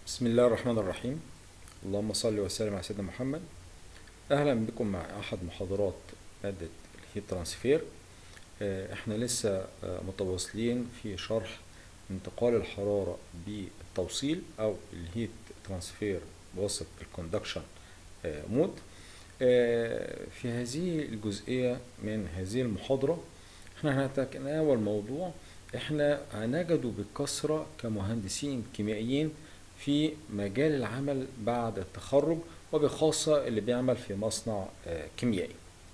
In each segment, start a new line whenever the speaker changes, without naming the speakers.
بسم الله الرحمن الرحيم اللهم صل وسلم على سيدنا محمد اهلا بكم مع احد محاضرات مادة الهيت ترانسفير آه، احنا لسه آه، متواصلين في شرح انتقال الحرارة بالتوصيل او الهيت ترانسفير بواسطة الكوندكشن مود في هذه الجزئية من هذه المحاضرة احنا هنتناول موضوع احنا هنجده بكثرة كمهندسين كيميائيين في مجال العمل بعد التخرج وبخاصة اللي بيعمل في مصنع آه، كيميائي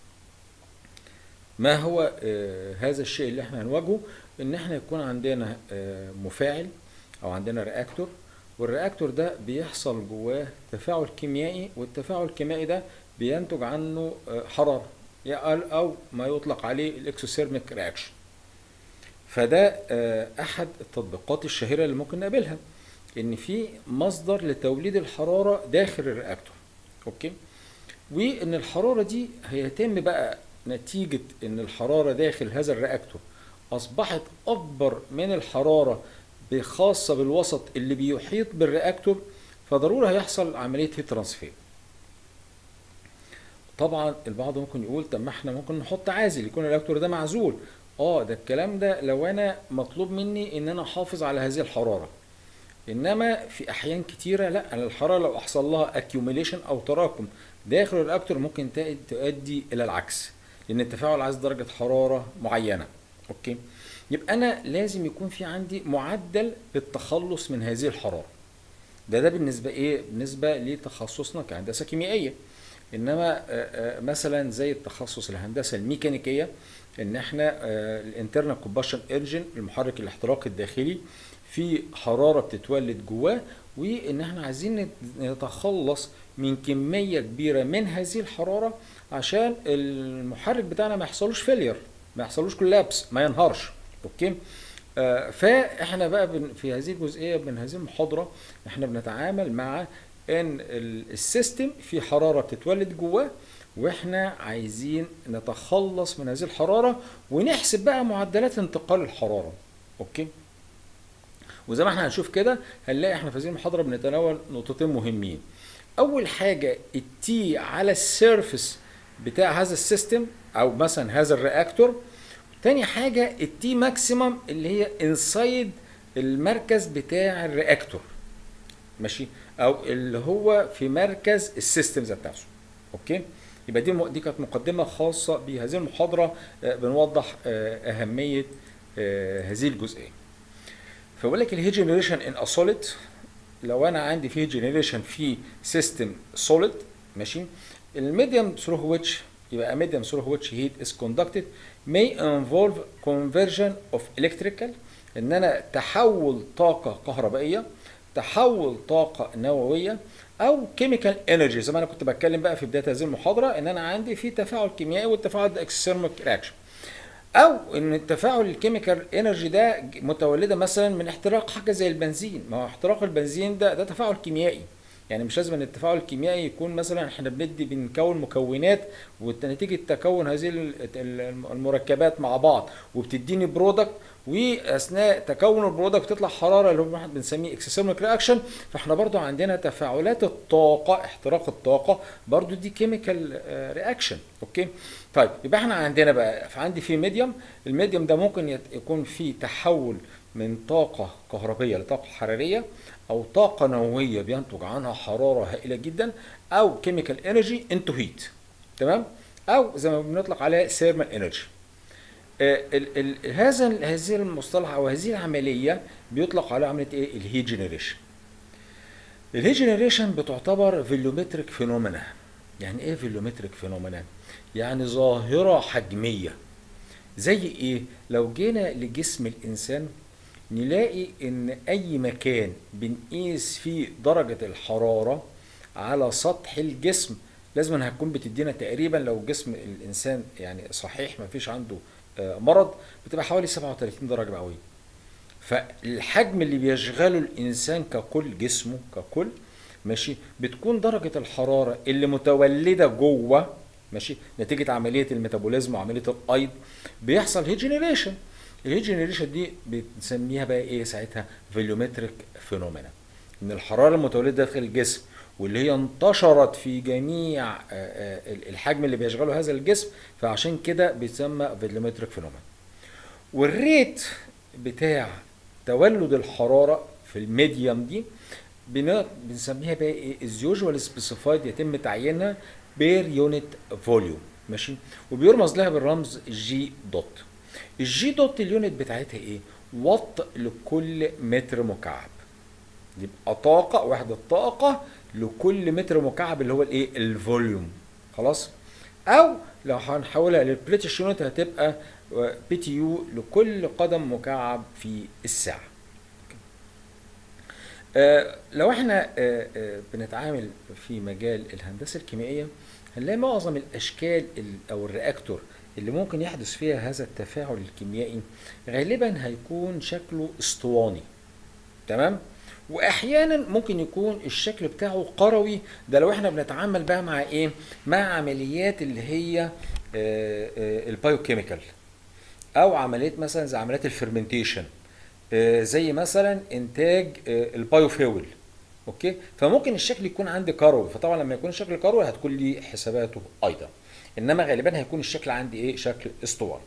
ما هو آه، هذا الشيء اللي احنا هنواجهه ان احنا يكون عندنا آه، مفاعل او عندنا رياكتور والرياكتور ده بيحصل جواه تفاعل كيميائي والتفاعل الكيميائي ده بينتج عنه حرارة او ما يطلق عليه الاكسوثيرميك رياكشن فده احد التطبيقات الشهيرة اللي ممكن نقابلها ان في مصدر لتوليد الحراره داخل الرياكتور اوكي وان الحراره دي هيتم بقى نتيجه ان الحراره داخل هذا الرياكتور اصبحت اكبر من الحراره خاصه بالوسط اللي بيحيط بالرياكتور فضروري هيحصل عمليه هيت ترانسفير طبعا البعض ممكن يقول طب ما احنا ممكن نحط عازل يكون الرياكتور ده معزول اه ده الكلام ده لو انا مطلوب مني ان انا احافظ على هذه الحراره انما في احيان كتيره لا أنا الحراره لو حصل لها اكيوميليشن او تراكم داخل الرياكتور ممكن تؤدي الى العكس لان التفاعل عايز درجه حراره معينه اوكي يبقى انا لازم يكون في عندي معدل للتخلص من هذه الحراره ده ده بالنسبه ايه بالنسبه لتخصصنا كهندسه كيميائيه انما مثلا زي التخصص الهندسه الميكانيكيه ان احنا الانترنال كومباشن انجن المحرك الاحتراقي الداخلي في حراره بتتولد جواه وان احنا عايزين نتخلص من كميه كبيره من هذه الحراره عشان المحرك بتاعنا ما يحصلوش فيلير ما يحصلوش كولابس ما ينهارش اوكي آه فاحنا بقى في هذه الجزئيه من هذه المحاضره احنا بنتعامل مع ان السيستم في حراره بتتولد جواه واحنا عايزين نتخلص من هذه الحراره ونحسب بقى معدلات انتقال الحراره اوكي وزي ما احنا هنشوف كده هنلاقي احنا في هذه المحاضره بنتناول نقطتين مهمين اول حاجه التي على السيرفس بتاع هذا السيستم او مثلا هذا الرياكتور تاني حاجه التي ماكسيمم اللي هي انسايد المركز بتاع الرياكتور ماشي او اللي هو في مركز السيستم ذات نفسه اوكي يبقى دي دي كانت مقدمه خاصه بهذه المحاضره بنوضح اهميه هذه الجزئيه فبقول لك الهيت جنريشن ان ا سوليد لو انا عندي في جنريشن في سيستم سوليد ماشي الميديم ثرو ويتش يبقى medium through which heat is conducted may involve conversion of electrical ان انا تحول طاقه كهربائيه تحول طاقه نوويه او كيميكال انرجي زي ما انا كنت بتكلم بقى في بدايه هذه المحاضره ان انا عندي في تفاعل كيميائي والتفاعل ده اكسيرميك رياكشن او ان التفاعل الكيميكال انرجي ده متولده مثلا من احتراق حاجه زي البنزين ما هو احتراق البنزين ده ده تفاعل كيميائي يعني مش لازم ان التفاعل الكيميائي يكون مثلا احنا بندي بنكون مكونات ونتيجه تكون هذه المركبات مع بعض وبتديني برودكت واثناء تكون البرودكت بتطلع حراره اللي هو احنا بنسميه اكسسيرميك رياكشن فاحنا برضو عندنا تفاعلات الطاقه احتراق الطاقه برضو دي كيميكال رياكشن اوكي طيب يبقى احنا عندنا بقى عندي في ميديوم الميديوم ده ممكن يكون فيه تحول من طاقه كهربيه لطاقه حراريه او طاقه نوويه بينتج عنها حراره هائله جدا او كيميكال انرجي انتو هيت تمام او زي ما بنطلق عليها ثيرمال انرجي ال ال هذا هذه المصطلح او هذه العمليه بيطلق على عمليه ايه الهيت جنريشن الهيت جنريشن بتعتبر فيلومتريك فينومينا يعني ايه فيلومتريك فينومينا يعني ظاهره حجميه زي ايه لو جينا لجسم الانسان نلاقي ان اي مكان بنقيس فيه درجه الحراره على سطح الجسم لازم هتكون بتدينا تقريبا لو جسم الانسان يعني صحيح ما فيش عنده مرض بتبقى حوالي 37 درجه مئويه فالحجم اللي بيشغله الانسان ككل جسمه ككل ماشي بتكون درجه الحراره اللي متولده جوه ماشي نتيجه عمليه الميتابوليزم وعمليه الايض بيحصل هيت جنريشن الهيت جنريشن دي بنسميها بقى ايه ساعتها فيلومتريك فينومينا من الحراره المتولده داخل الجسم واللي هي انتشرت في جميع الحجم اللي بيشغله هذا الجسم فعشان كده بيتسمى فيدلومتريك فينومين والريت بتاع تولد الحراره في الميديوم دي بنسميها بقى ايه اليوجوال سبيسيفايد يتم تعيينها بير يونت فوليوم ماشي وبيرمز لها بالرمز جي دوت الجي دوت اليونت بتاعتها ايه وات لكل متر مكعب يبقى طاقة وحدة طاقة لكل متر مكعب اللي هو الايه الفوليوم خلاص او لو هنحولها للبريتش يونت هتبقى بي تي يو لكل قدم مكعب في الساعة آه لو احنا آه آه بنتعامل في مجال الهندسة الكيميائية هنلاقي معظم الاشكال او الرياكتور اللي ممكن يحدث فيها هذا التفاعل الكيميائي غالبا هيكون شكله اسطواني تمام واحيانا ممكن يكون الشكل بتاعه قروي ده لو احنا بنتعامل بقى مع ايه مع عمليات اللي هي البايوكيميكال او عمليات مثلا زي عمليات الفرمنتيشن زي مثلا انتاج البايوفيول اوكي فممكن الشكل يكون عندي كروي فطبعا لما يكون الشكل كروي هتكون لي حساباته ايضا انما غالبا هيكون الشكل عندي ايه شكل اسطواني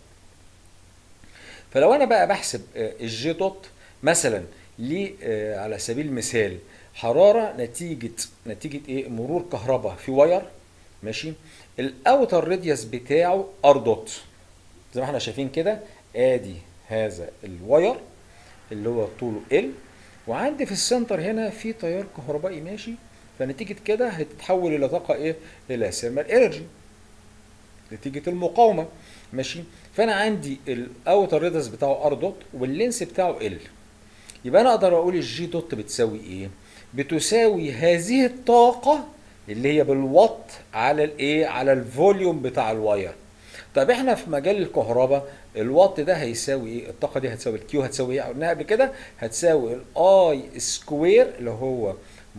فلو انا بقى بحسب الجي دوت مثلا ليه على سبيل المثال حراره نتيجه نتيجه ايه مرور كهرباء في واير ماشي الاوتر راديوس بتاعه ار دوت زي ما احنا شايفين كده ادي هذا الواير اللي هو طوله ال وعندي في السنتر هنا في تيار كهربائي ماشي فنتيجه كده هتتحول الى طاقه ايه الى ثيرمال انرجي نتيجه المقاومه ماشي فانا عندي الاوتر راديوس بتاعه ار دوت واللينس بتاعه ال يبقى انا اقدر اقول الجي دوت بتساوي ايه بتساوي هذه الطاقه اللي هي بالوات على الايه على الفوليوم بتاع الواير طب احنا في مجال الكهرباء الوات ده هيساوي ايه الطاقه دي هتساوي الكيو هتساوي ايه قلناها قبل كده هتساوي الاي سكوير اللي هو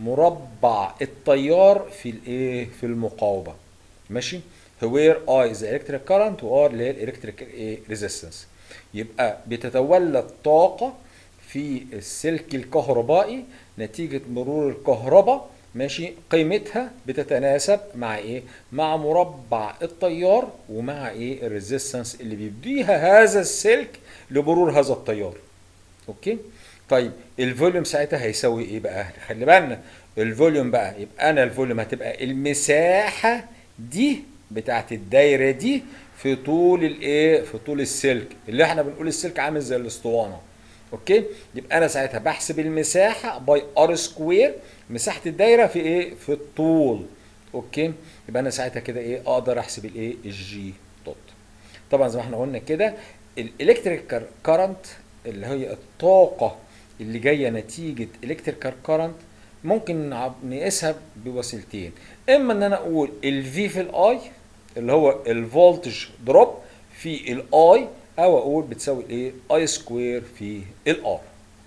مربع التيار في الايه في المقاومه ماشي وير اي ذا الكتريك كارنت وار اللي هي الالكتريك ايه ريزيستنس يبقى بتتولد طاقه في السلك الكهربائي نتيجه مرور الكهرباء ماشي قيمتها بتتناسب مع ايه مع مربع التيار ومع ايه الريزيستنس اللي بيديها هذا السلك لمرور هذا التيار اوكي طيب الفوليوم ساعتها هيساوي ايه بقى خلي بالنا الفوليوم بقى يبقى انا الفوليوم هتبقى المساحه دي بتاعت الدايره دي في طول الايه في طول السلك اللي احنا بنقول السلك عامل زي الاسطوانه اوكي يبقى انا ساعتها بحسب المساحه باي ار سكوير مساحه الدايره في ايه في الطول اوكي يبقى انا ساعتها كده ايه اقدر احسب الايه الجي دوت طبعا زي ما احنا قلنا كده الالكتريك كارنت اللي هي الطاقه اللي جايه نتيجه الكتريكال كارنت ممكن نقيسها بوسيلتين اما ان انا اقول الفي في الاي اللي هو الفولتج دروب في الاي او اقول بتساوي الايه اي سكوير في الار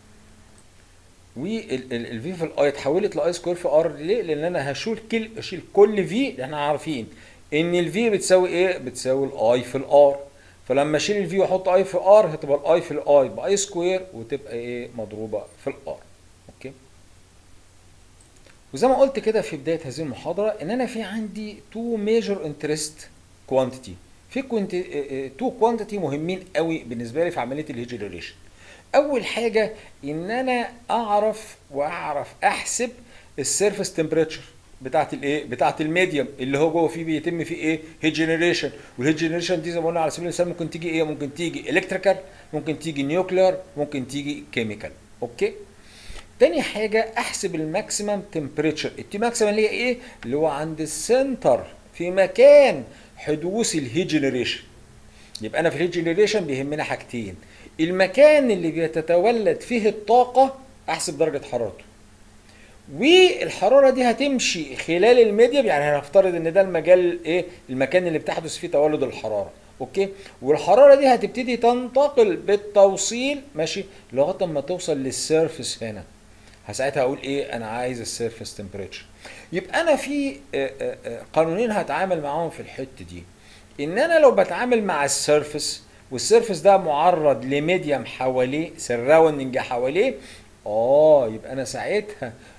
والفي في الاي اتحولت لاي سكوير في ار ليه لان انا هشيل كل اشيل كل في احنا عارفين ان الفي بتساوي ايه بتساوي الاي في الار فلما اشيل الفي واحط اي في ار هتبقى الاي في الاي باي سكوير وتبقى ايه مضروبه في الار اوكي وزي ما قلت كده في بدايه هذه المحاضره ان انا في عندي تو ميجر انترست كوانتيتي في كنت تو كوانتيتي مهمين قوي بالنسبه لي في عمليه الهيجنريشن اول حاجه ان انا اعرف واعرف احسب السيرفيس تمبريتشر بتاعت الايه بتاعت الميديوم اللي هو جوه فيه بيتم فيه ايه هيجنريشن والهيجنريشن دي زي ما قلنا على سبيل المثال ممكن تيجي ايه ممكن تيجي الكتريكال ممكن تيجي نيوكلير ممكن تيجي كيميكال اوكي تاني حاجة احسب الماكسيمم تمبريتشر التي ماكسيمم اللي هي ايه اللي هو عند السنتر في مكان حدوث الهيجنريشن يبقى انا في الهيجنريشن بيهمنا حاجتين المكان اللي بيتتولد فيه الطاقة احسب درجة حرارته والحرارة دي هتمشي خلال الميديم يعني هنفترض ان ده المجال ايه المكان اللي بتحدث فيه تولد الحرارة اوكي والحرارة دي هتبتدي تنتقل بالتوصيل ماشي لغاية ما توصل للسيرفس هنا ساعتها اقول ايه انا عايز السيرفس تمبريتشر يبقى انا في قانونين هتعامل معاهم في الحته دي ان انا لو بتعامل مع السيرفس والسيرفس ده معرض لميديم حواليه سراوندنج حواليه اه يبقى انا ساعتها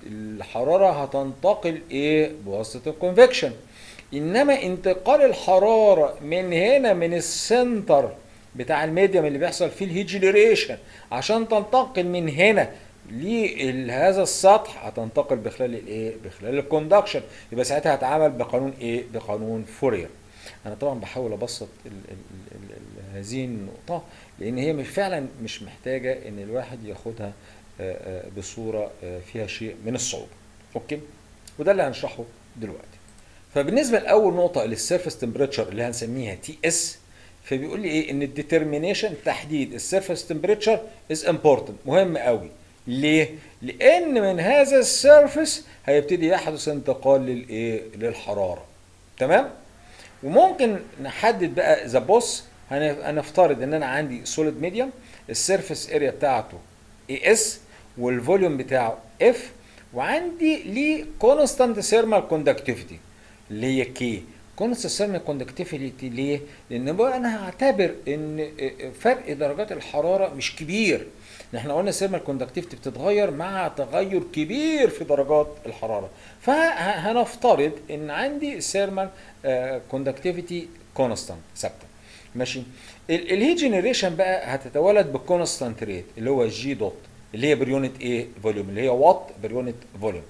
الحراره هتنتقل ايه بواسطه الكونفكشن انما انتقال الحراره من هنا من السنتر بتاع الميديم اللي بيحصل فيه الهيت جنريشن عشان تنتقل من هنا لهذا السطح هتنتقل بخلال الايه بخلال الكوندكشن يبقى ساعتها هتعامل بقانون ايه بقانون فورير انا طبعا بحاول ابسط ال ال ال ال هذه النقطه لان هي مش فعلا مش محتاجه ان الواحد ياخدها بصوره فيها شيء من الصعوبه اوكي وده اللي هنشرحه دلوقتي فبالنسبه لاول نقطه للسيرفيس تمبريتشر اللي هنسميها تي اس فبيقول لي ايه ان الديترمينيشن تحديد السيرفيس تمبريتشر از امبورتنت مهم قوي ليه لان من هذا السيرفيس هيبتدي يحدث انتقال للايه للحراره تمام وممكن نحدد بقى ذا بوس هنفترض ان انا عندي سوليد ميديوم السيرفيس اريا بتاعته اي اس والفوليوم بتاعه اف وعندي ليه كونستانت ثيرمال كوندكتيفيتي اللي هي كي كونستانت ثيرمال كوندكتيفيتي ليه؟ لان بقى انا هعتبر ان فرق درجات الحراره مش كبير احنا قلنا الثيرمال كوندكتيفيتي بتتغير مع تغير كبير في درجات الحراره فهنفترض ان عندي ثيرمال كوندكتيفيتي كونستانت ثابته ماشي الهيت جنريشن بقى هتتولد بالكونستانت ريت اللي هو جي دوت اللي هي بريونت ايه فوليوم اللي هي وات بريونت فوليوم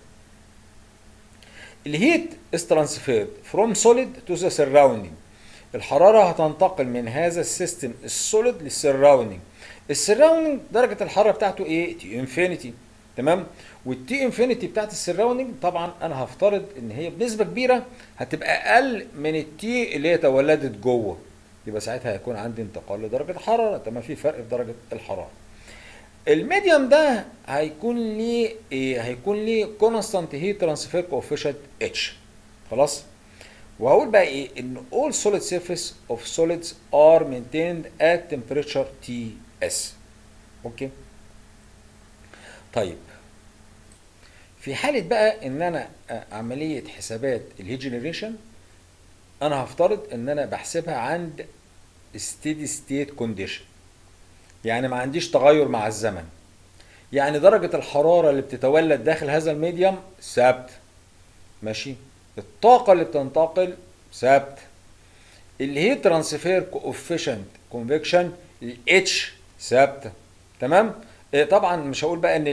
الهيت is transferred from solid to the surrounding الحرارة هتنتقل من هذا السيستم السوليد للسراوندينج السراوندينج درجة الحرارة بتاعته ايه؟ تي انفينيتي تمام؟ والتي انفينيتي بتاعت السراوندينج طبعا انا هفترض ان هي بنسبة كبيرة هتبقى اقل من التي اللي هي تولدت جوه يبقى ساعتها هيكون عندي انتقال لدرجة الحرارة تمام في فرق في درجة الحرارة الميديوم ده هيكون ليه ايه هيكون ليه كونستانت هيت ترانسفير كوفيشنت اتش خلاص وهقول بقى ايه ان all solid surface of solids are maintained at temperature Ts اوكي طيب في حالة بقى ان انا عملية حسابات الهيت جنريشن انا هفترض ان انا بحسبها عند steady state condition يعني ما عنديش تغير مع الزمن يعني درجة الحرارة اللي بتتولد داخل هذا الميديوم ثابت ماشي الطاقة اللي بتنتقل ثابت الهيت ترانسفير كوفيشنت كونفكشن الاتش ثابته تمام طبعا مش هقول بقى ان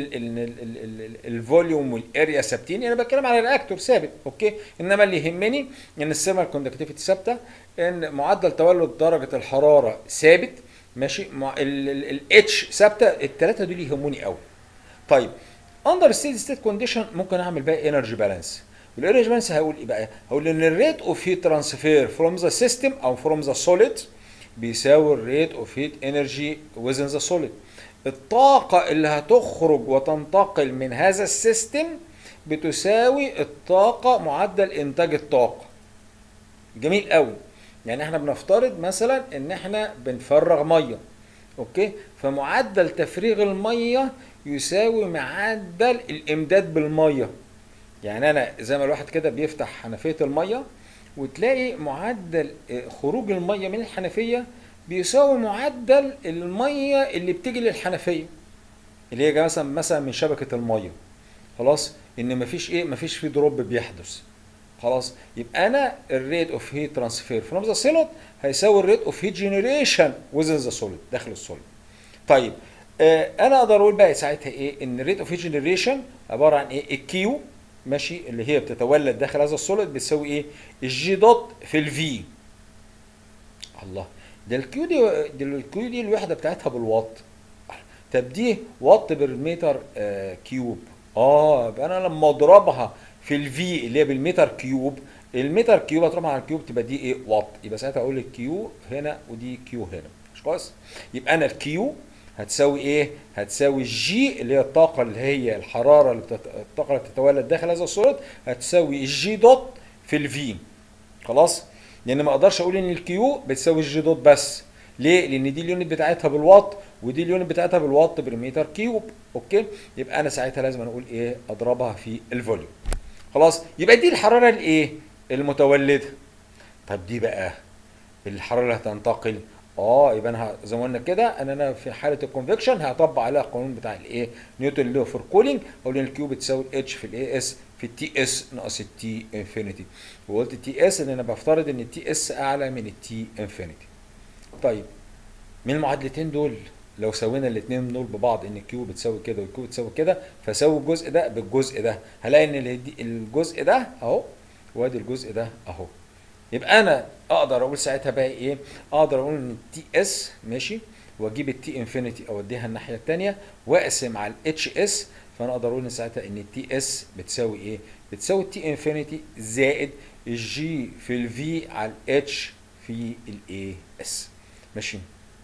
الفوليوم والاريا ثابتين انا بتكلم على الرياكتور ثابت اوكي انما اللي يهمني ان السيرمال كوندكتيفيتي ثابته ان معدل تولد درجه الحراره ثابت ماشي الاتش ثابته الثلاثه دول يهموني قوي طيب اندر ستيدي ستيت كونديشن ممكن اعمل بقى انرجي بالانس والانرجي بالانس هقول ايه بقى هقول ان الريت اوف هيت ترانسفير فروم ذا سيستم او فروم ذا سوليد بيساوي الريت اوف هيت انرجي ويزن ذا سوليد الطاقة اللي هتخرج وتنتقل من هذا السيستم بتساوي الطاقة معدل إنتاج الطاقة. جميل قوي. يعني احنا بنفترض مثلا ان احنا بنفرغ ميه اوكي فمعدل تفريغ الميه يساوي معدل الامداد بالميه يعني انا زي ما الواحد كده بيفتح حنفيه الميه وتلاقي معدل خروج الميه من الحنفيه بيساوي معدل الميه اللي بتيجي للحنفيه اللي هي مثلا مثلا من شبكه الميه خلاص ان مفيش ايه مفيش في دروب بيحدث خلاص يبقى انا الريت اوف هيت ترانسفير فروم ذا سوليد هيساوي الريت اوف هيت جنريشن وذن ذا سوليد داخل السوليد طيب آه انا اقدر اقول بقى ساعتها ايه ان الريت اوف هيت جنريشن عباره عن ايه الكيو ماشي اللي هي بتتولد داخل هذا السوليد بتساوي ايه الجي دوت في الفي الله ده الكيو دي ده الكيو دي الوحده بتاعتها بالوات طب دي وات بير متر آه كيوب اه يبقى انا لما اضربها في الفي اللي هي بالمتر كيوب المتر كيوب اضربها على الكيوب تبقى دي ايه وات يبقى ساعتها اقول الكيو هنا ودي كيو هنا مش كويس يبقى انا الكيو هتساوي ايه هتساوي الجي اللي هي الطاقه اللي هي الحراره اللي بتت... الطاقه اللي بتتولد داخل هذا السوليد هتساوي الجي دوت في الفي خلاص لان ما اقدرش اقول ان الكيو بتساوي الجي دوت بس ليه لان دي اليونت بتاعتها بالوات ودي اليونت بتاعتها بالوات بالمتر كيوب اوكي يبقى انا ساعتها لازم اقول ايه اضربها في الفوليوم خلاص يبقى دي الحراره الايه المتولده طب دي بقى الحراره اللي هتنتقل اه يبقى انا ه- زي ما قلنا كده ان انا في حاله الكونفكشن هطبق عليها القانون بتاع الايه نيوتن لو فور كولينج اقول ان الكيو بتساوي الاتش في الاي اس في التي اس ناقص التي انفينيتي وقلت التي اس ان انا بفترض ان التي اس اعلى من التي انفينيتي طيب من المعادلتين دول لو سوينا الاثنين دول ببعض ان الكيو بتساوي كده والكيو بتساوي كده فساوي الجزء ده بالجزء ده هلاقي ان ال- الجزء ده اهو وادي الجزء ده اهو يبقى انا اقدر اقول ساعتها بقى ايه اقدر اقول ان التي اس ماشي واجيب التي انفينيتي اوديها الناحيه الثانيه واقسم على الاتش اس فانا اقدر اقول ساعتها ان التي اس بتساوي ايه بتساوي التي انفينيتي زائد الجي في الفي على الاتش في الاي اس ماشي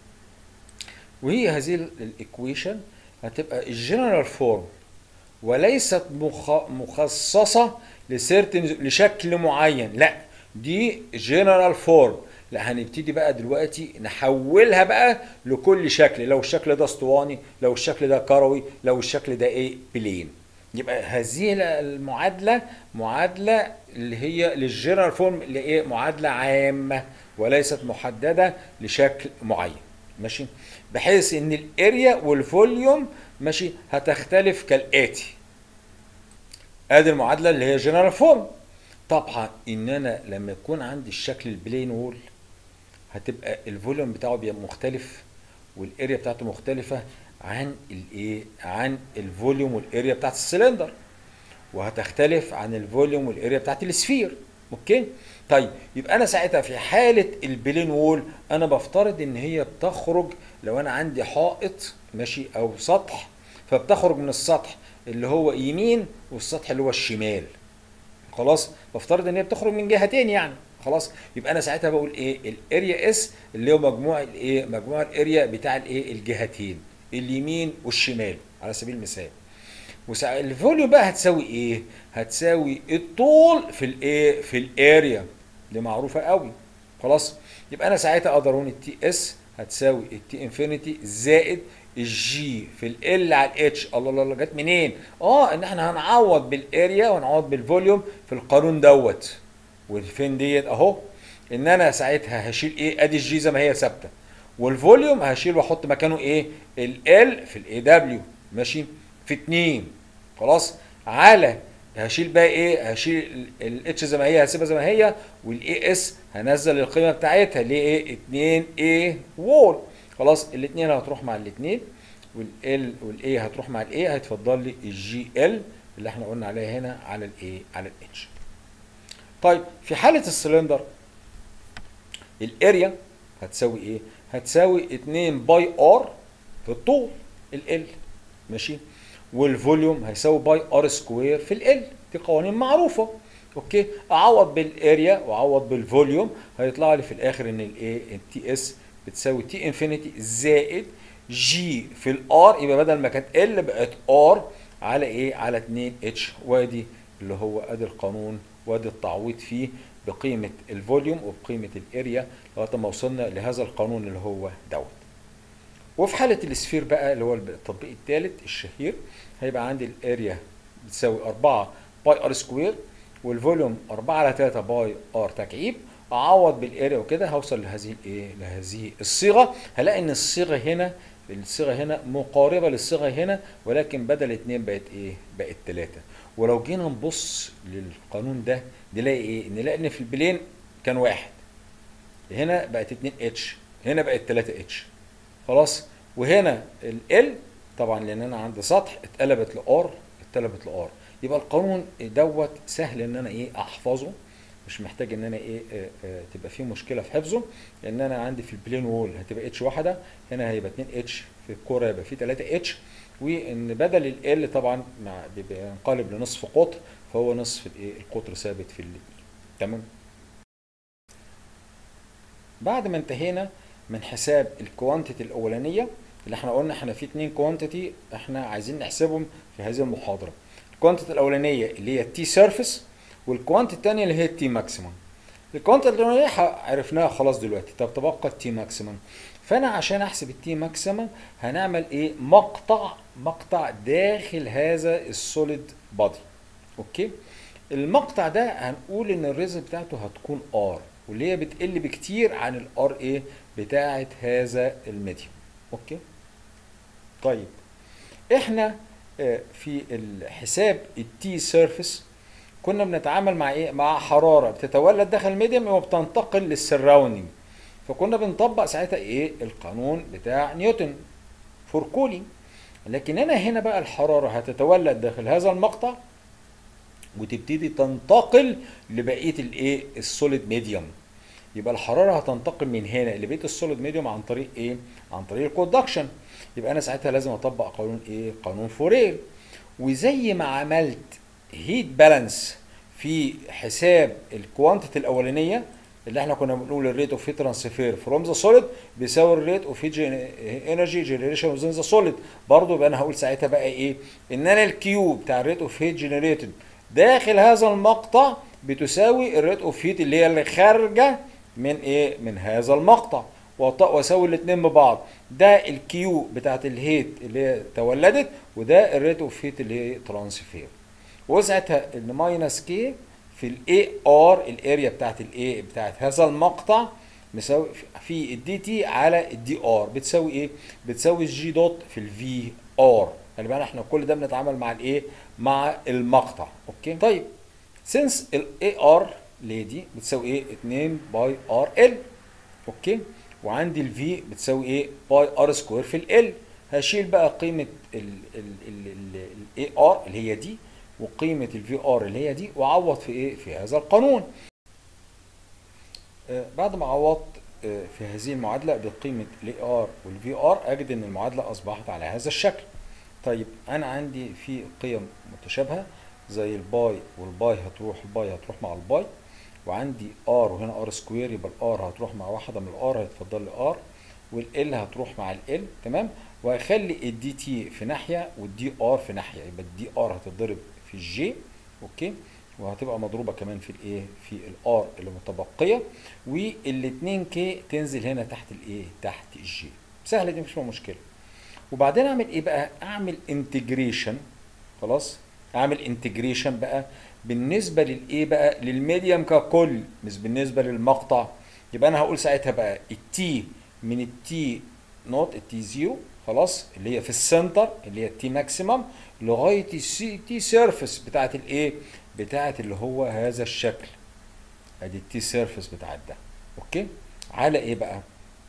وهي هذه الايكويشن هتبقى الجنرال فورم وليست مخ... مخصصه لسيرتن لشكل معين لا دي جنرال فورم لا هنبتدي بقى دلوقتي نحولها بقى لكل شكل لو الشكل ده اسطواني لو الشكل ده كروي لو الشكل ده ايه بلين يبقى هذه المعادله معادله اللي هي للجنرال فورم اللي ايه معادله عامه وليست محدده لشكل معين ماشي بحيث ان الاريا والفوليوم ماشي هتختلف كالاتي ادي المعادله اللي هي جنرال فورم طبعا ان انا لما يكون عندي الشكل البلين وول هتبقى الفوليوم بتاعه بيبقى مختلف والاريا بتاعته مختلفه عن الايه عن الفوليوم والاريا بتاعت السلندر وهتختلف عن الفوليوم والاريا بتاعت السفير اوكي طيب يبقى انا ساعتها في حاله البلين وول انا بفترض ان هي بتخرج لو انا عندي حائط ماشي او سطح فبتخرج من السطح اللي هو يمين والسطح اللي هو الشمال خلاص بفترض ان هي بتخرج من جهتين يعني خلاص يبقى انا ساعتها بقول ايه الاريا اس اللي هو مجموع الايه مجموع الاريا بتاع الايه الجهتين اليمين والشمال على سبيل المثال وسع... الفوليوم بقى هتساوي ايه هتساوي الطول في الايه في الاريا دي معروفه قوي خلاص يبقى انا ساعتها اقدر اقول التي اس هتساوي التي انفينيتي زائد الجي في ال على الاتش الله الله الله جت منين اه ان احنا هنعوض بالاريا ونعوض بالفوليوم في القانون دوت والفين ديت اهو ان انا ساعتها هشيل ايه ادي الجي زي ما هي ثابته والفوليوم هشيل واحط مكانه ايه ال في الاي دبليو ماشي في 2 خلاص على هشيل بقى ايه هشيل الاتش زي ما هي هسيبها زي ما هي والاي اس هنزل القيمه بتاعتها اللي ايه 2 اي وول خلاص الاثنين هتروح مع الاثنين والال والاي هتروح مع الاي هيتفضل لي الجي ال اللي احنا قلنا عليها هنا على الايه على الاتش طيب في حاله السلندر الاريا هتساوي ايه هتساوي 2 باي ار في الطول ال ماشي والفوليوم هيساوي باي ار سكوير في ال دي قوانين معروفه اوكي اعوض بالاريا واعوض بالفوليوم هيطلع لي في الاخر ان الايه التي اس بتساوي تي انفينيتي زائد جي في الار يبقى بدل ما كانت ال بقت ار على ايه على 2 اتش وادي اللي هو ادي القانون وادي التعويض فيه بقيمه الفوليوم وبقيمه الاريا لغايه ما وصلنا لهذا القانون اللي هو دوت وفي حاله السفير بقى اللي هو التطبيق الثالث الشهير هيبقى عندي الاريا بتساوي 4 باي ار سكوير والفوليوم 4 على 3 باي ار تكعيب اعوض بالاريا وكده هوصل لهذه الايه لهذه الصيغه هلاقي ان الصيغه هنا الصيغه هنا مقاربه للصيغه هنا ولكن بدل 2 بقت ايه بقت 3 ولو جينا نبص للقانون ده نلاقي ايه نلاقي ان في البلين كان واحد هنا بقت 2 اتش هنا بقت 3 اتش خلاص وهنا ال طبعا لان انا عندي سطح اتقلبت لار اتقلبت لار يبقى القانون دوت سهل ان انا ايه احفظه مش محتاج ان انا ايه آه آه تبقى فيه مشكله في حفظه لان انا عندي في البلين وول هتبقى اتش واحده هنا هيبقى 2 اتش في الكوره يبقى في 3 اتش وان بدل ال طبعا مع بيبقى ينقلب لنصف قطر فهو نصف الايه القطر ثابت في الاثنين تمام بعد ما انتهينا من حساب الكوانتيتي الاولانيه اللي احنا قلنا احنا في اتنين كوانتيتي احنا عايزين نحسبهم في هذه المحاضره الكوانتيتي الاولانيه اللي هي التي سيرفيس والكوانتيتي الثانيه اللي هي التي ماكسيمم الكوانتيتي الاولانيه عرفناها خلاص دلوقتي طب تبقى التي ماكسيمم فانا عشان احسب التي ماكسيمم هنعمل ايه مقطع مقطع داخل هذا السوليد بادي اوكي المقطع ده هنقول ان الريزن بتاعته هتكون ار واللي هي بتقل بكتير عن الار ايه بتاعه هذا الميديوم اوكي طيب احنا آه، في الحساب التي سيرفيس كنا بنتعامل مع ايه مع حراره بتتولد داخل الميديوم وبتنتقل للسراوندينج فكنا بنطبق ساعتها ايه القانون بتاع نيوتن فور كولينج لكن انا هنا بقى الحراره هتتولد داخل هذا المقطع وتبتدي تنتقل لبقيه الايه السوليد ميديوم يبقى الحراره هتنتقل من هنا لبقيه السوليد ميديوم عن طريق ايه عن طريق الكوندكشن يبقى انا ساعتها لازم اطبق قانون ايه قانون فورير وزي ما عملت هيت بالانس في حساب الكوانتيتي الاولانيه اللي احنا كنا بنقول الريت اوف هيت ترانسفير فروم ذا سوليد بيساوي الريت اوف هيت انرجي جنريشن وزن ذا سوليد برضه يبقى انا هقول ساعتها بقى ايه ان انا الكيو بتاع الريت اوف هيت جنريتد داخل هذا المقطع بتساوي الريت اوف هيت اللي هي اللي خارجه من ايه من هذا المقطع وأط- واساوي الاثنين ببعض ده الكيو بتاعت الهيت اللي هي تولدت وده الريت اوف هيت اللي هي ترانسفير وساعتها ان ماينس كي في الاي ار الاريا بتاعت الايه بتاعت هذا المقطع مساوي في الدي تي على الدي ار بتساوي ايه بتساوي الجي دوت في الفي ار خلي بالنا احنا كل ده بنتعامل مع الايه مع المقطع اوكي طيب سنس الاي ار اللي هي دي بتساوي ايه 2 باي ار ال اوكي وعندي الفي بتساوي ايه باي ار سكوير في ال هشيل بقى قيمه الاي ار اللي هي دي وقيمه الفي ار اللي هي دي واعوض في ايه في هذا القانون آه بعد ما عوضت آه في هذه المعادله بقيمه الاي ار والفي ار اجد ان المعادله اصبحت على هذا الشكل طيب انا عندي في قيم متشابهه زي الباي والباي هتروح الباي هتروح مع الباي وعندي ار وهنا ار سكوير يبقى الار هتروح مع واحده من الار هيتفضل لي ار والال هتروح مع ال تمام وهخلي الدي تي في ناحيه والدي ار في ناحيه يبقى الدي ار هتتضرب في الجي اوكي وهتبقى مضروبه كمان في الايه في الار اللي متبقيه وال2 كي تنزل هنا تحت الايه تحت الجي سهله دي مش فيها مشكله وبعدين اعمل ايه بقى اعمل انتجريشن خلاص اعمل انتجريشن بقى بالنسبه للايه بقى للميديم ككل مش بالنسبه للمقطع يبقى انا هقول ساعتها بقى التي من التي نوت التي زيرو خلاص اللي هي في السنتر اللي هي التي ماكسيمم لغايه السي تي سيرفيس بتاعت الايه بتاعت اللي هو هذا الشكل ادي التي سيرفيس بتاعت ده اوكي على ايه بقى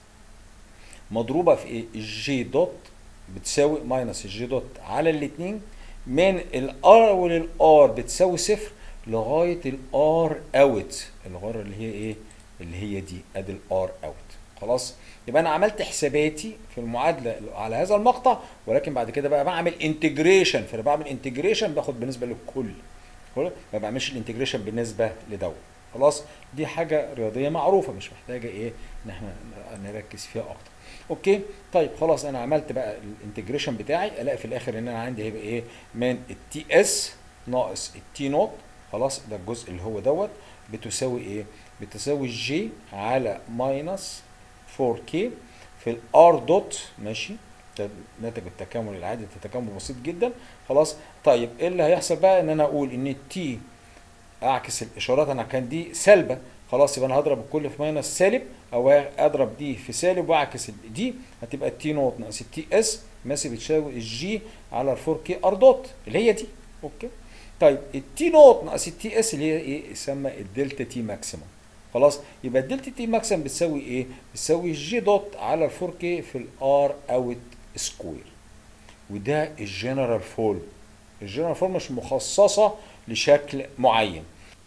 مضروبه في ايه الجي دوت بتساوي ماينس الجي دوت على الاثنين من الار وللار بتساوي صفر لغايه الار اوت الغره اللي هي ايه اللي هي دي ادي الار اوت خلاص يبقى انا عملت حساباتي في المعادله على هذا المقطع ولكن بعد كده بقى بعمل انتجريشن فانا بعمل انتجريشن باخد بالنسبه للكل ما بعملش الانتجريشن بالنسبه لدوت خلاص دي حاجه رياضيه معروفه مش محتاجه ايه ان احنا نركز فيها اكتر اوكي طيب خلاص انا عملت بقى الانتجريشن بتاعي الاقي في الاخر ان انا عندي هيبقى ايه من التي اس ناقص التي نوت خلاص ده الجزء اللي هو دوت بتساوي ايه بتساوي جي على ماينس 4 كي في الار دوت ماشي ده ناتج التكامل العادي ده تكامل بسيط جدا خلاص طيب ايه اللي هيحصل بقى ان انا اقول ان التي اعكس الاشارات انا كان دي سالبه خلاص يبقى انا هضرب الكل في ماينس سالب او اضرب دي في سالب واعكس دي هتبقى التي نوت ناقص التي اس ماشي بتساوي الجي على 4 كي ار دوت اللي هي دي اوكي طيب التي نوت ناقص التي اس اللي هي ايه يسمى الدلتا تي ماكسيمم خلاص يبقى الدلتا تي ماكسيمم بتساوي ايه بتساوي الجي دوت على 4 كي في الار اوت سكوير وده الجنرال فورم الجنرال فورم مش مخصصه لشكل معين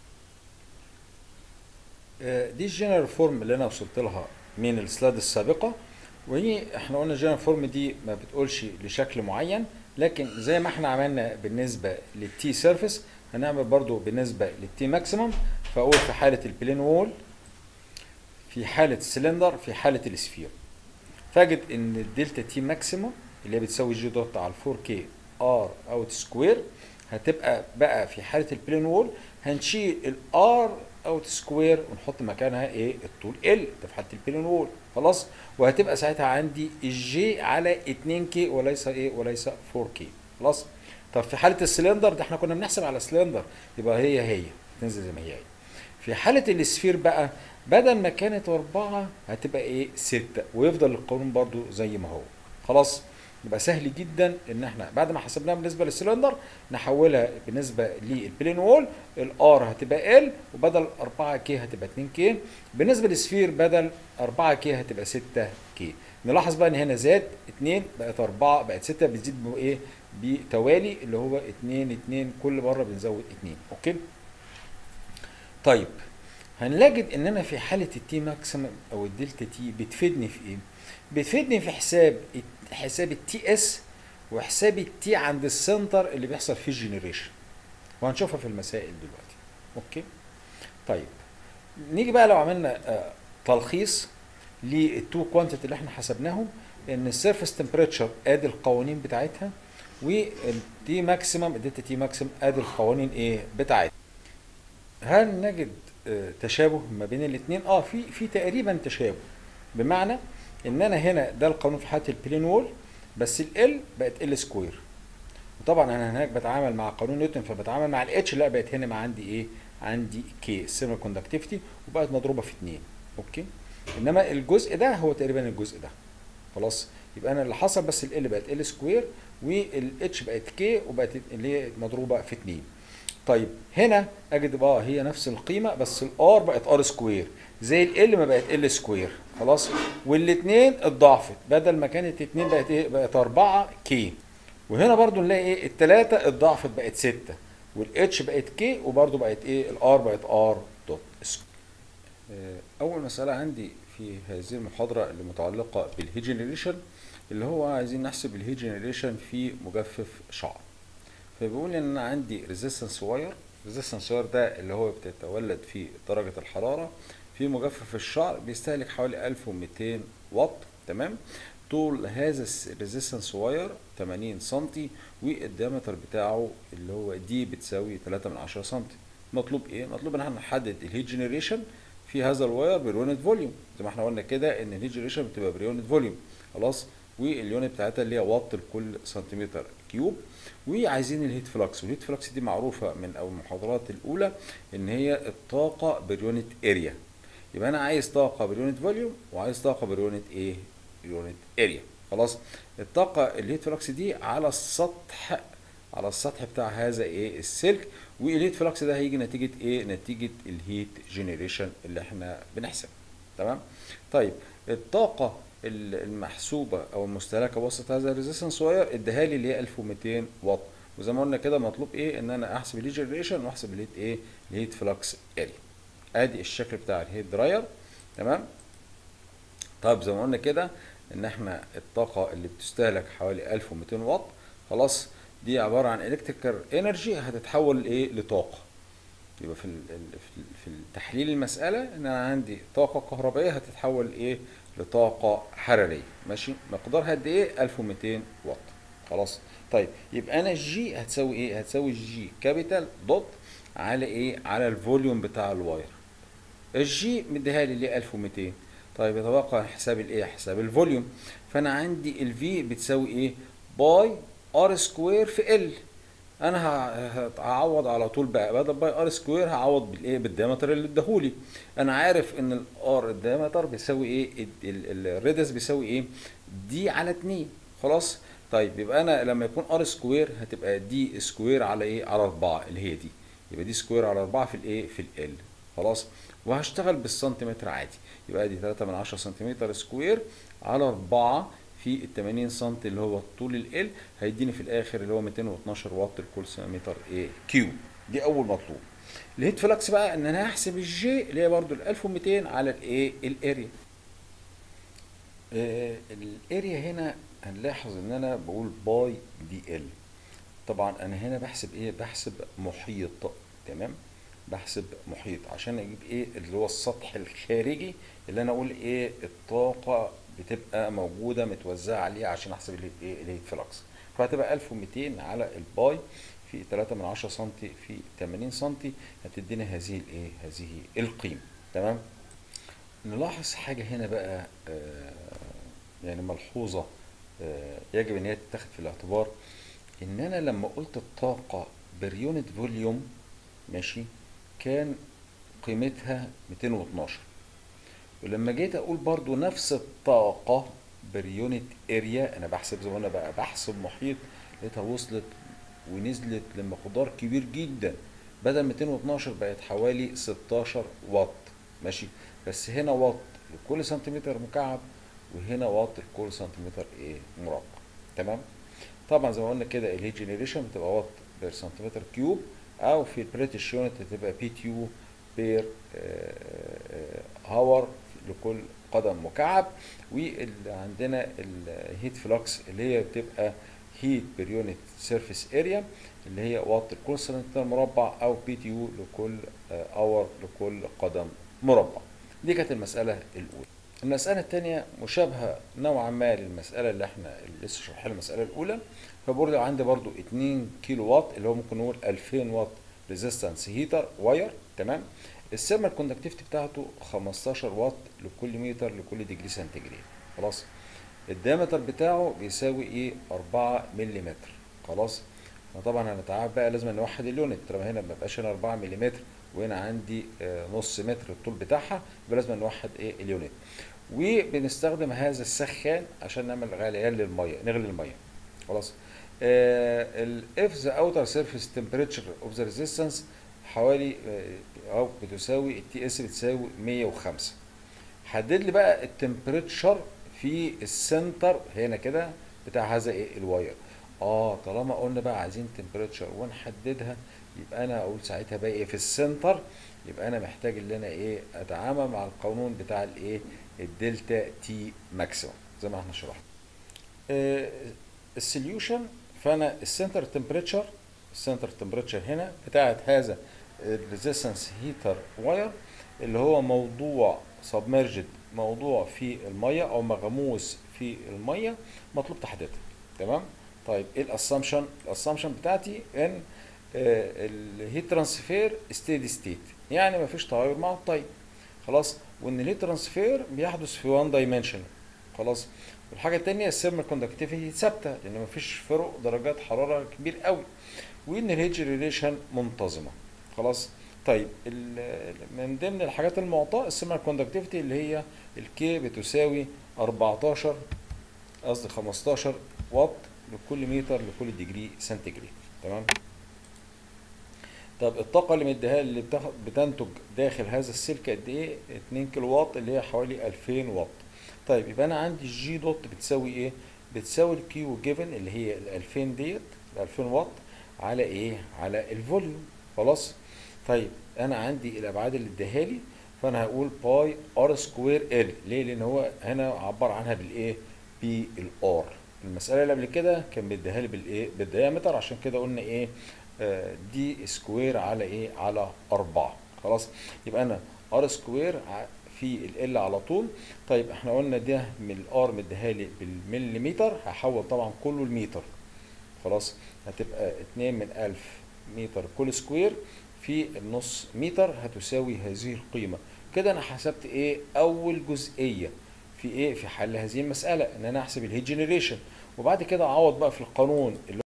دي الجنرال فورم اللي انا وصلت لها من السلايد السابقه وهي احنا قلنا الجنرال فورم دي ما بتقولش لشكل معين لكن زي ما احنا عملنا بالنسبه للتي سيرفيس هنعمل برضو بالنسبه للتي ماكسيمم فاقول في حاله البلين وول في حاله السلندر في حاله السفير فاجد ان الدلتا تي ماكسيمم اللي هي بتساوي جي دوت على 4 كي ار اوت سكوير هتبقى بقى في حاله البلين وول هنشيل الار اوت سكوير ونحط مكانها ايه الطول ال ده في حاله البلين وول خلاص وهتبقى ساعتها عندي الجي على 2 كي وليس ايه وليس 4 كي خلاص طب في حاله السلندر ده احنا كنا بنحسب على سلندر يبقى هي هي تنزل زي ما هي هي في حاله السفير بقى بدل ما كانت أربعة هتبقى إيه ستة ويفضل القانون برضو زي ما هو خلاص يبقى سهل جدا ان احنا بعد ما حسبناها بالنسبه للسلندر نحولها بالنسبه للبلين وول الار هتبقى ال وبدل 4 كي هتبقى 2 كي بالنسبه للسفير بدل 4 كي هتبقى 6 كي نلاحظ بقى ان هنا زاد 2 بقت 4 بقت 6 بتزيد بايه بتوالي اللي هو 2 2 كل مره بنزود 2 اوكي طيب هنلاقي ان انا في حاله التي ماكسيمم او الدلتا تي بتفيدني في ايه بتفيدني في حساب حساب التي اس وحساب التي عند السنتر اللي بيحصل فيه الجنريشن وهنشوفها في المسائل دلوقتي اوكي طيب نيجي بقى لو عملنا آه تلخيص للتو كوانتيتي اللي احنا حسبناهم ان السيرفيس تمبريتشر ادي القوانين بتاعتها والتي ماكسيمم الدلتا تي ماكسيمم ادي القوانين ايه بتاعتها هل نجد آه تشابه ما بين الاثنين اه في في تقريبا تشابه بمعنى ان انا هنا ده القانون في حاله البلين وول بس ال بقت ال سكوير وطبعا انا هناك بتعامل مع قانون نيوتن فبتعامل مع الاتش لا بقت هنا ما عندي ايه عندي كي السيمي كوندكتيفيتي وبقت مضروبه في 2 اوكي انما الجزء ده هو تقريبا الجزء ده خلاص يبقى انا اللي حصل بس ال بقت ال سكوير والاتش بقت كي وبقت اللي هي مضروبه في 2 طيب هنا اجد اه هي نفس القيمه بس الار بقت ار سكوير زي ال ما بقت ال سكوير خلاص والاثنين اتضاعفت بدل ما كانت 2 بقت ايه بقت 4 كي وهنا برضو نلاقي ايه الثلاثه اتضاعفت بقت 6 والاتش بقت كي وبرضو بقت ايه الار بقت ار دوت اول مساله عندي في هذه المحاضره اللي متعلقه بالهيجنريشن اللي هو عايزين نحسب الهيجنريشن في مجفف شعر فبيقول ان انا عندي ريزيستنس واير ريزيستنس واير ده اللي هو بتتولد فيه درجه الحراره في مجفف الشعر بيستهلك حوالي 1200 واط تمام طول هذا الريزيستنس واير 80 سم والديامتر بتاعه اللي هو دي بتساوي 3 من 10 سم مطلوب ايه مطلوب ان احنا نحدد الهيت جنريشن في هذا الواير باليونت فوليوم زي ما احنا قلنا كده ان الهيت جنريشن بتبقى باليونت فوليوم خلاص واليونت بتاعتها اللي هي واط لكل سنتيمتر كيوب وعايزين الهيت فلكس والهيت فلكس دي معروفه من او المحاضرات الاولى ان هي الطاقه باليونت اريا يبقى انا عايز طاقه باليونت فوليوم وعايز طاقه باليونت ايه يونت اريا خلاص الطاقه الهيت فلكس دي على السطح على السطح بتاع هذا ايه السلك والهيت فلكس ده هيجي نتيجه ايه نتيجه الهيت جنريشن اللي احنا بنحسبها تمام طيب الطاقه المحسوبه او المستهلكه وسط هذا الريزيستنس واير اداها لي اللي هي 1200 واط وزي ما قلنا كده مطلوب ايه ان انا احسب الهيت جنريشن واحسب الهيت ايه الهيت فلكس اريا ادي الشكل بتاع الهيت دراير تمام طيب زي ما قلنا كده ان احنا الطاقه اللي بتستهلك حوالي 1200 واط خلاص دي عباره عن الكتريكال انرجي هتتحول ايه لطاقه يبقى في في تحليل المساله ان انا عندي طاقه كهربائيه هتتحول ايه لطاقه حراريه ماشي مقدارها قد ايه 1200 واط خلاص طيب يبقى انا الجي هتساوي ايه هتساوي الجي كابيتال دوت على ايه على الفوليوم بتاع الواير الجي مديها لي ليه 1200 طيب يتبقى حساب الايه حساب الفوليوم فانا عندي الفي بتساوي ايه باي ار سكوير في ال انا هعوض على طول بقى بدل باي ار سكوير هعوض بالايه بالديامتر اللي اداهولي انا عارف ان الار الديامتر بيساوي ايه الريدس بيساوي ايه دي على 2 خلاص طيب يبقى انا لما يكون ار سكوير هتبقى دي سكوير على ايه على 4 اللي هي دي يبقى دي سكوير على 4 في الايه في ال خلاص وهشتغل بالسنتيمتر عادي يبقى دي 3 من 10 سنتيمتر سكوير على 4 في ال 80 سم اللي هو طول ال هيديني في الاخر اللي هو 212 واط لكل سنتيمتر ايه كيو دي اول مطلوب الهيت فلكس بقى ان انا هحسب الجي اللي هي برده ال 1200 على الايه الاريا آه الاريا هنا هنلاحظ ان انا بقول باي دي ال طبعا انا هنا بحسب ايه بحسب محيط تمام بحسب محيط عشان اجيب ايه اللي هو السطح الخارجي اللي انا اقول ايه الطاقه بتبقى موجوده متوزعه عليه عشان احسب الهيت ايه الهيت فلكس فهتبقى 1200 على الباي في 3 من 10 سم في 80 سم هتدينا هذه الايه هذه القيمه تمام نلاحظ حاجه هنا بقى آه يعني ملحوظه آه يجب ان هي تتاخد في الاعتبار ان انا لما قلت الطاقه بريونت فوليوم ماشي كان قيمتها 212 ولما جيت اقول برضو نفس الطاقة بريونت اريا انا بحسب زي ما انا بقى بحسب محيط لقيتها وصلت ونزلت لمقدار كبير جدا بدل 212 بقت حوالي 16 واط ماشي بس هنا واط لكل سنتيمتر مكعب وهنا واط لكل سنتيمتر ايه مربع تمام طبعا زي ما قلنا كده الهيت جنريشن بتبقى واط بير سنتيمتر كيوب او في البريتش يونت هتبقى بي تيو بير هاور لكل قدم مكعب واللي عندنا الهيت فلوكس اللي هي بتبقى هيت بير يونت سيرفيس اريا اللي هي واط لكل سنتيمتر مربع او بي تي يو لكل اور لكل قدم مربع دي كانت المسألة الأولى المسألة الثانية مشابهة نوعا ما للمسألة اللي احنا اللي لسه شرحها المسألة الأولى فبرضه عندي برضه 2 كيلو واط اللي هو ممكن نقول 2000 واط ريزيستنس هيتر واير تمام السيرمال كوندكتيفيتي بتاعته 15 واط لكل متر لكل ديجري سنتيجريد خلاص الديامتر بتاعه بيساوي ايه 4 ملم خلاص طبعا هنتعب بقى لازم نوحد اليونت طالما هنا ما بقاش هنا 4 ملم وهنا عندي آه نص متر الطول بتاعها يبقى لازم نوحد ايه اليونت وبنستخدم هذا السخان عشان نعمل غليان للميه نغلي الميه خلاص الاف ذا اوتر سيرفيس تمبريتشر اوف ذا ريزيستنس حوالي او بتساوي التي اس بتساوي 105 حدد لي بقى التمبريتشر في السنتر هنا كده بتاع هذا ايه الواير اه طالما قلنا بقى عايزين تمبريتشر ونحددها يبقى انا اقول ساعتها بقى ايه في السنتر يبقى انا محتاج ان انا ايه اتعامل مع القانون بتاع الايه الدلتا تي ماكسيموم زي ما احنا شرحنا آه السوليوشن فانا السنتر تمبريتشر السنتر تمبريتشر هنا بتاعت هذا الريزيستنس هيتر واير اللي هو موضوع سبمرجد موضوع في الميه او مغموس في الميه مطلوب تحديدها تمام طيب ايه الاسامبشن الاسامبشن بتاعتي ان الهيت ترانسفير ستيدي ستيت يعني ما فيش تغير مع الطيب خلاص وان الهيت ترانسفير بيحدث في وان دايمنشن خلاص والحاجه الثانيه السيرمال كوندكتيفيتي ثابته لان ما فيش فرق درجات حراره كبير قوي وان الهيت ريليشن منتظمه خلاص طيب من ضمن الحاجات المعطاه السيرمال كوندكتيفيتي اللي هي الكي بتساوي 14 قصدي 15 واط لكل متر لكل ديجري سنتيجريد تمام طب الطاقة اللي مديها اللي بتنتج داخل هذا السلك قد ايه؟ 2 كيلو واط اللي هي حوالي 2000 واط. طيب يبقى انا عندي الجي دوت بتساوي ايه؟ بتساوي الكيو جيفن اللي هي ال 2000 ديت ال 2000 واط على ايه؟ على الفوليوم خلاص؟ طيب انا عندي الابعاد اللي اداها لي فانا هقول باي ار سكوير ال ليه؟ لان هو هنا عبر عنها بالايه؟ بالار. المسألة اللي قبل كده كان مديها لي بالايه؟ بالديامتر عشان كده قلنا ايه؟ دي سكوير على ايه على 4 خلاص يبقى انا ار سكوير في ال على طول طيب احنا قلنا ده من الار مديها لي بالمليمتر هحول طبعا كله المتر خلاص هتبقى 2 من 1000 متر كل سكوير في النص متر هتساوي هذه القيمه كده انا حسبت ايه اول جزئيه في ايه في حل هذه المساله ان انا احسب الهيت جنريشن وبعد كده اعوض بقى في القانون اللي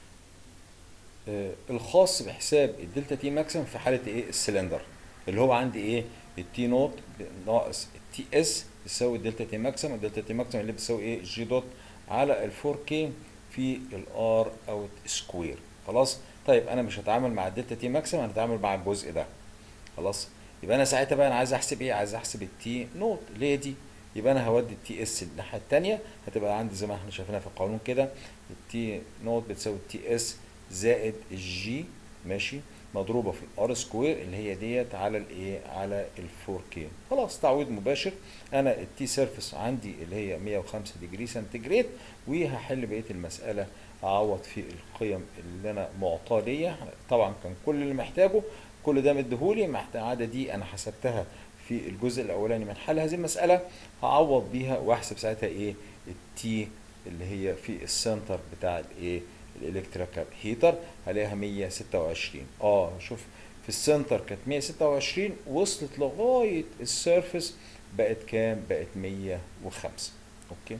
آه الخاص بحساب الدلتا تي ماكسيمم في حاله ايه السلندر اللي هو عندي ايه التي نوت ناقص التي اس يساوي الدلتا تي ماكسيمم الدلتا تي ماكسيمم اللي بتساوي ايه جي دوت على ال 4 كي في الار اوت سكوير خلاص طيب انا مش هتعامل مع الدلتا تي ماكسيمم انا هتعامل مع الجزء ده خلاص يبقى انا ساعتها بقى انا عايز احسب ايه عايز احسب التي نوت اللي هي دي يبقى انا هودي التي اس الناحيه الثانيه هتبقى عندي زي ما احنا شايفينها في القانون كده التي نوت بتساوي التي اس زائد الجي ماشي مضروبه في الار سكوير اللي هي ديت على الايه على ال 4 كي خلاص تعويض مباشر انا التي سيرفيس عندي اللي هي 105 ديجري سنتيجريد وهحل بقيه المساله اعوض في القيم اللي انا معطاه ليا طبعا كان كل اللي محتاجه كل ده مديهولي محتاج عاده دي انا حسبتها في الجزء الاولاني من حل هذه المساله هعوض بيها واحسب ساعتها ايه التي اللي هي في السنتر بتاع الايه الالكتريكال هيتر هلاقيها 126 اه شوف في السنتر كانت 126 وصلت لغايه السيرفس بقت كام بقت 105 اوكي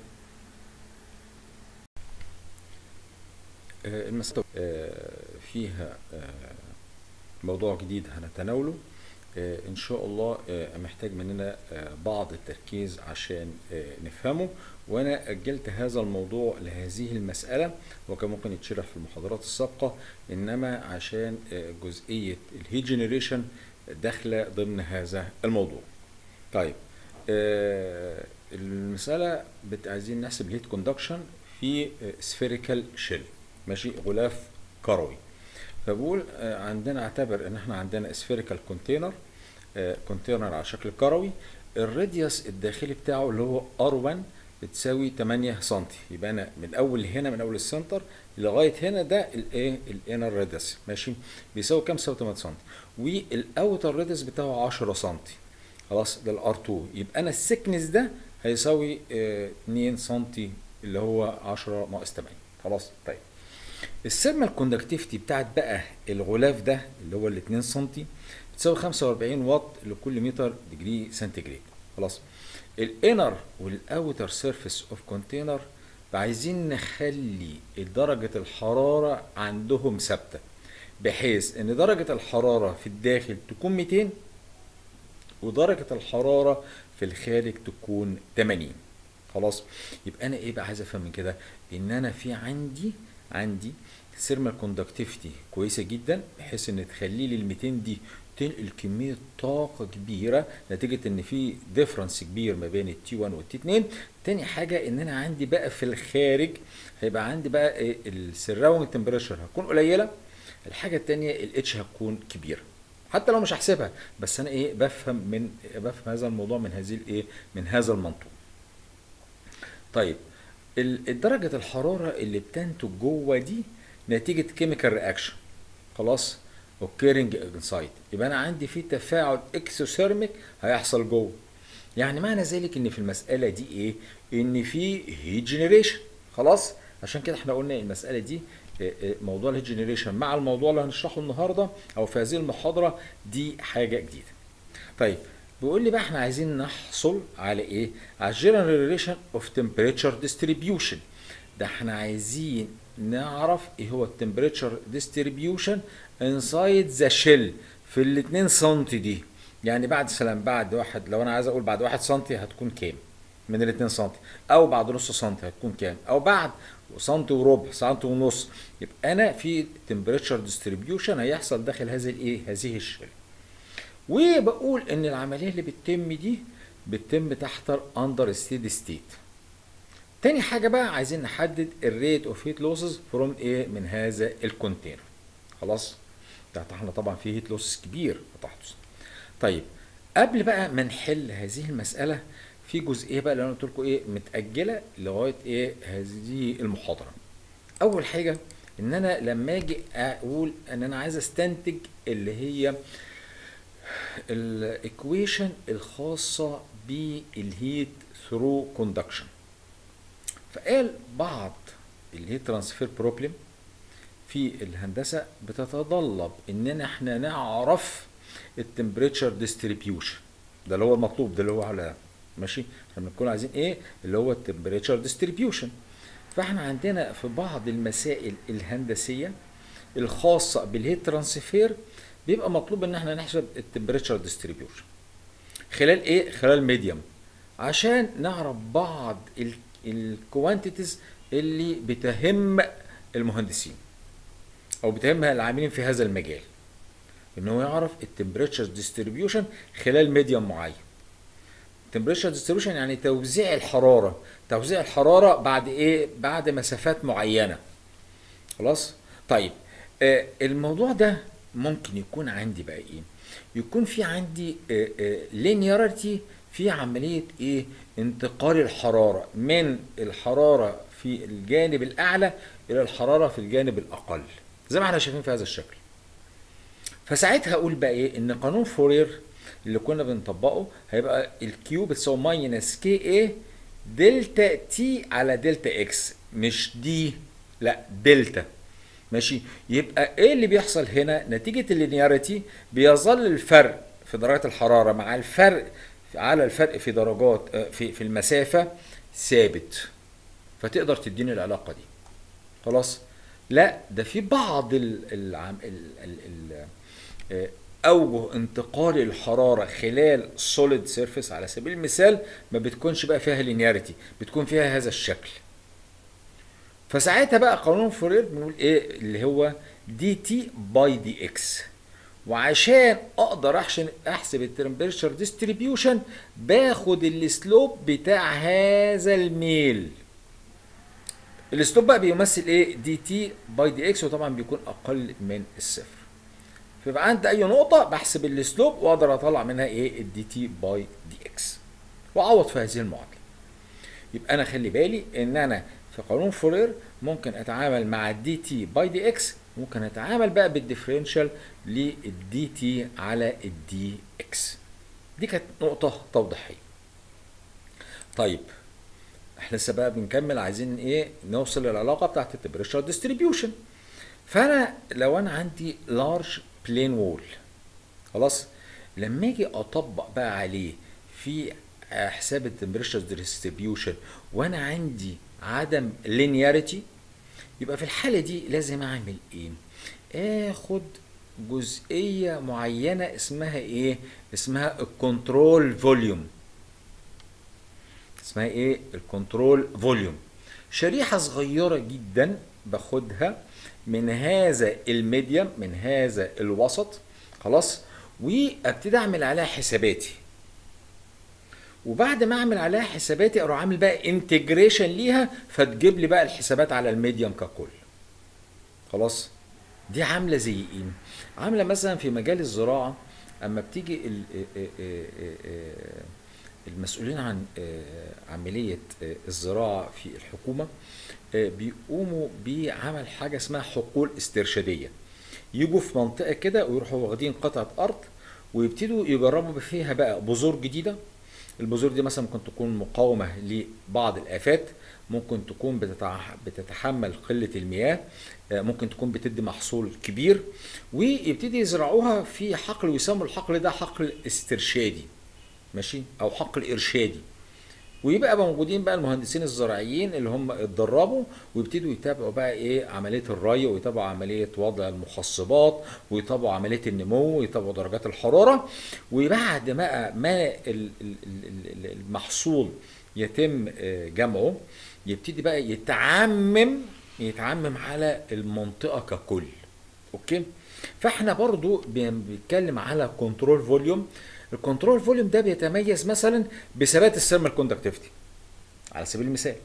آه المسألة آه فيها آه موضوع جديد هنتناوله آه، ان شاء الله آه، محتاج مننا آه، بعض التركيز عشان آه، نفهمه وانا اجلت هذا الموضوع لهذه المساله وكان ممكن يتشرح في المحاضرات السابقه انما عشان آه، جزئيه الهيت جنريشن داخله ضمن هذا الموضوع طيب آه، المساله بت- عايزين نحسب الهيت كوندكشن في سفيريكال شيل ماشي غلاف كروي فبقول آه، عندنا اعتبر ان احنا عندنا سفيريكال كونتينر كونتينر على شكل كروي الراديوس الداخلي بتاعه اللي هو R1 بتساوي 8 سم يبقى انا من اول هنا من اول السنتر لغايه هنا ده الايه الانر راديوس ماشي بيساوي كام 8 سم والاوتر راديوس بتاعه 10 سم خلاص ده الار 2 يبقى انا السكنس ده هيساوي آه، 2 سم اللي هو 10 ناقص 8 خلاص طيب الثيرمال كوندكتيفيتي بتاعت بقى الغلاف ده اللي هو ال 2 سم بتساوي 45 واط لكل متر ديجري سنتيجريد خلاص الانر والاوتر سيرفيس اوف كونتينر عايزين نخلي درجة الحرارة عندهم ثابتة بحيث ان درجة الحرارة في الداخل تكون 200 ودرجة الحرارة في الخارج تكون 80 خلاص يبقى انا ايه بقى عايز افهم من كده ان انا في عندي عندي ثيرمال كوندكتيفيتي كويسه جدا بحيث ان تخلي لي ال 200 دي تنقل كميه طاقه كبيره نتيجه ان في ديفرنس كبير ما بين التي 1 والتي 2 تاني حاجه ان انا عندي بقى في الخارج هيبقى عندي بقى السراوند تمبريتشر هتكون قليله الحاجه التانيه الاتش هتكون كبيره حتى لو مش هحسبها بس انا ايه بفهم من بفهم هذا الموضوع من هذه الايه من هذا المنطوق طيب ال- درجة الحرارة اللي بتنتج جوه دي نتيجة كيميكال رياكشن خلاص اوكيرنج انسايد يبقى انا عندي في تفاعل اكسوثيرميك هيحصل جوه يعني معنى ذلك ان في المسألة دي ايه ان في هيت جنريشن خلاص عشان كده احنا قلنا المسألة دي آه، آه، موضوع الهيت جنريشن مع الموضوع اللي هنشرحه النهارده او في هذه المحاضرة دي حاجة جديدة طيب بيقول لي بقى احنا عايزين نحصل على ايه؟ على الجنرال ريليشن اوف تمبريتشر ديستريبيوشن ده احنا عايزين نعرف ايه هو التمبريتشر ديستريبيوشن انسايد ذا شيل في ال 2 سم دي يعني بعد سلام بعد واحد لو انا عايز اقول بعد واحد سم هتكون كام؟ من ال 2 سم او بعد نص سم هتكون كام؟ او بعد سم وربع سم ونص يبقى انا في تمبريتشر ديستريبيوشن هيحصل داخل هذه الايه؟ هذه الشيل وبقول ان العمليه اللي بتتم دي بتتم تحت اندر ستيدي ستيت تاني حاجه بقى عايزين نحدد الريت اوف هيت لوسز فروم ايه من هذا الكونتينر خلاص تحت احنا طبعا في هيت لوسز كبير هتحدث طيب قبل بقى ما نحل هذه المساله في جزئيه بقى اللي انا قلت لكم ايه متاجله لغايه ايه هذه المحاضره اول حاجه ان انا لما اجي اقول ان انا عايز استنتج اللي هي الايكويشن الخاصة بالهيت ثرو كوندكشن فقال بعض الهيت ترانسفير بروبلم في الهندسة بتتطلب اننا احنا نعرف التمبريتشر ديستريبيوشن ده اللي هو المطلوب ده اللي هو على ماشي احنا بنكون عايزين ايه اللي هو التمبريتشر ديستريبيوشن فاحنا عندنا في بعض المسائل الهندسية الخاصة بالهيت ترانسفير بيبقى مطلوب ان احنا نحسب التمبريتشر ديستريبيوشن خلال ايه خلال ميديوم عشان نعرف بعض الكوانتيتيز اللي بتهم المهندسين او بتهم العاملين في هذا المجال ان هو يعرف التمبريتشر ديستريبيوشن خلال ميديوم معين التمبريتشر ديستريبيوشن يعني توزيع الحراره توزيع الحراره بعد ايه بعد مسافات معينه خلاص طيب آه الموضوع ده ممكن يكون عندي بقى ايه يكون في عندي لينياريتي في عمليه ايه انتقال الحراره من الحراره في الجانب الاعلى الى الحراره في الجانب الاقل زي ما احنا شايفين في هذا الشكل فساعتها اقول بقى ايه ان قانون فورير اللي كنا بنطبقه هيبقى الكيو بتساوي ماينس كي ايه دلتا تي على دلتا اكس مش دي لا دلتا ماشي يبقى ايه اللي بيحصل هنا نتيجة اللينياريتي بيظل الفرق في درجات الحرارة مع الفرق على الفرق في درجات في في المسافة ثابت فتقدر تديني العلاقة دي خلاص لا ده في بعض ال ال ال ال ال اوجه انتقال الحراره خلال سوليد سيرفيس على سبيل المثال ما بتكونش بقى فيها لينياريتي بتكون فيها هذا الشكل فساعتها بقى قانون فورير بنقول ايه اللي هو دي تي باي دي اكس وعشان اقدر احسن احسب التمبريتشر ديستريبيوشن باخد السلوب بتاع هذا الميل السلوب بقى بيمثل ايه دي تي باي دي اكس وطبعا بيكون اقل من الصفر فيبقى عندي اي نقطه بحسب السلوب واقدر اطلع منها ايه الدي تي باي دي اكس واعوض في هذه المعادله يبقى انا خلي بالي ان انا في قانون فورير ممكن اتعامل مع الدي تي باي دي اكس ممكن اتعامل بقى بالديفرنشال للدي تي على الدي اكس دي كانت نقطه توضيحيه طيب احنا لسه بقى بنكمل عايزين ايه نوصل للعلاقه بتاعت التمبريتشر ديستريبيوشن فانا لو انا عندي لارج بلين وول خلاص لما اجي اطبق بقى عليه في حساب التمبريتشر ديستريبيوشن وانا عندي عدم لينياريتي يبقى في الحاله دي لازم اعمل ايه اخد جزئيه معينه اسمها ايه اسمها الكنترول فوليوم اسمها ايه الكنترول فوليوم شريحه صغيره جدا باخدها من هذا الميديم من هذا الوسط خلاص وابتدي اعمل عليها حساباتي وبعد ما اعمل عليها حساباتي اروح عامل بقى انتجريشن ليها فتجيب لي بقى الحسابات على الميديم ككل خلاص دي عامله زي ايه عامله مثلا في مجال الزراعه اما بتيجي المسؤولين عن عمليه الزراعه في الحكومه بيقوموا بعمل حاجه اسمها حقول استرشاديه يجوا في منطقه كده ويروحوا واخدين قطعه ارض ويبتدوا يجربوا فيها بقى بذور جديده البذور دي مثلا ممكن تكون مقاومه لبعض الافات ممكن تكون بتتحمل قله المياه ممكن تكون بتدي محصول كبير ويبتدي يزرعوها في حقل ويسموا الحقل ده حقل استرشادي ماشي او حقل ارشادي ويبقى موجودين بقى المهندسين الزراعيين اللي هم اتدربوا ويبتدوا يتابعوا بقى ايه عمليه الري ويتابعوا عمليه وضع المخصبات ويتابعوا عمليه النمو ويتابعوا درجات الحراره وبعد ما ما المحصول يتم جمعه يبتدي بقى يتعمم يتعمم على المنطقه ككل اوكي فاحنا برضو بنتكلم على كنترول فوليوم الكنترول فوليوم ده بيتميز مثلا بثبات الثيرمال كوندكتيفيتي على سبيل المثال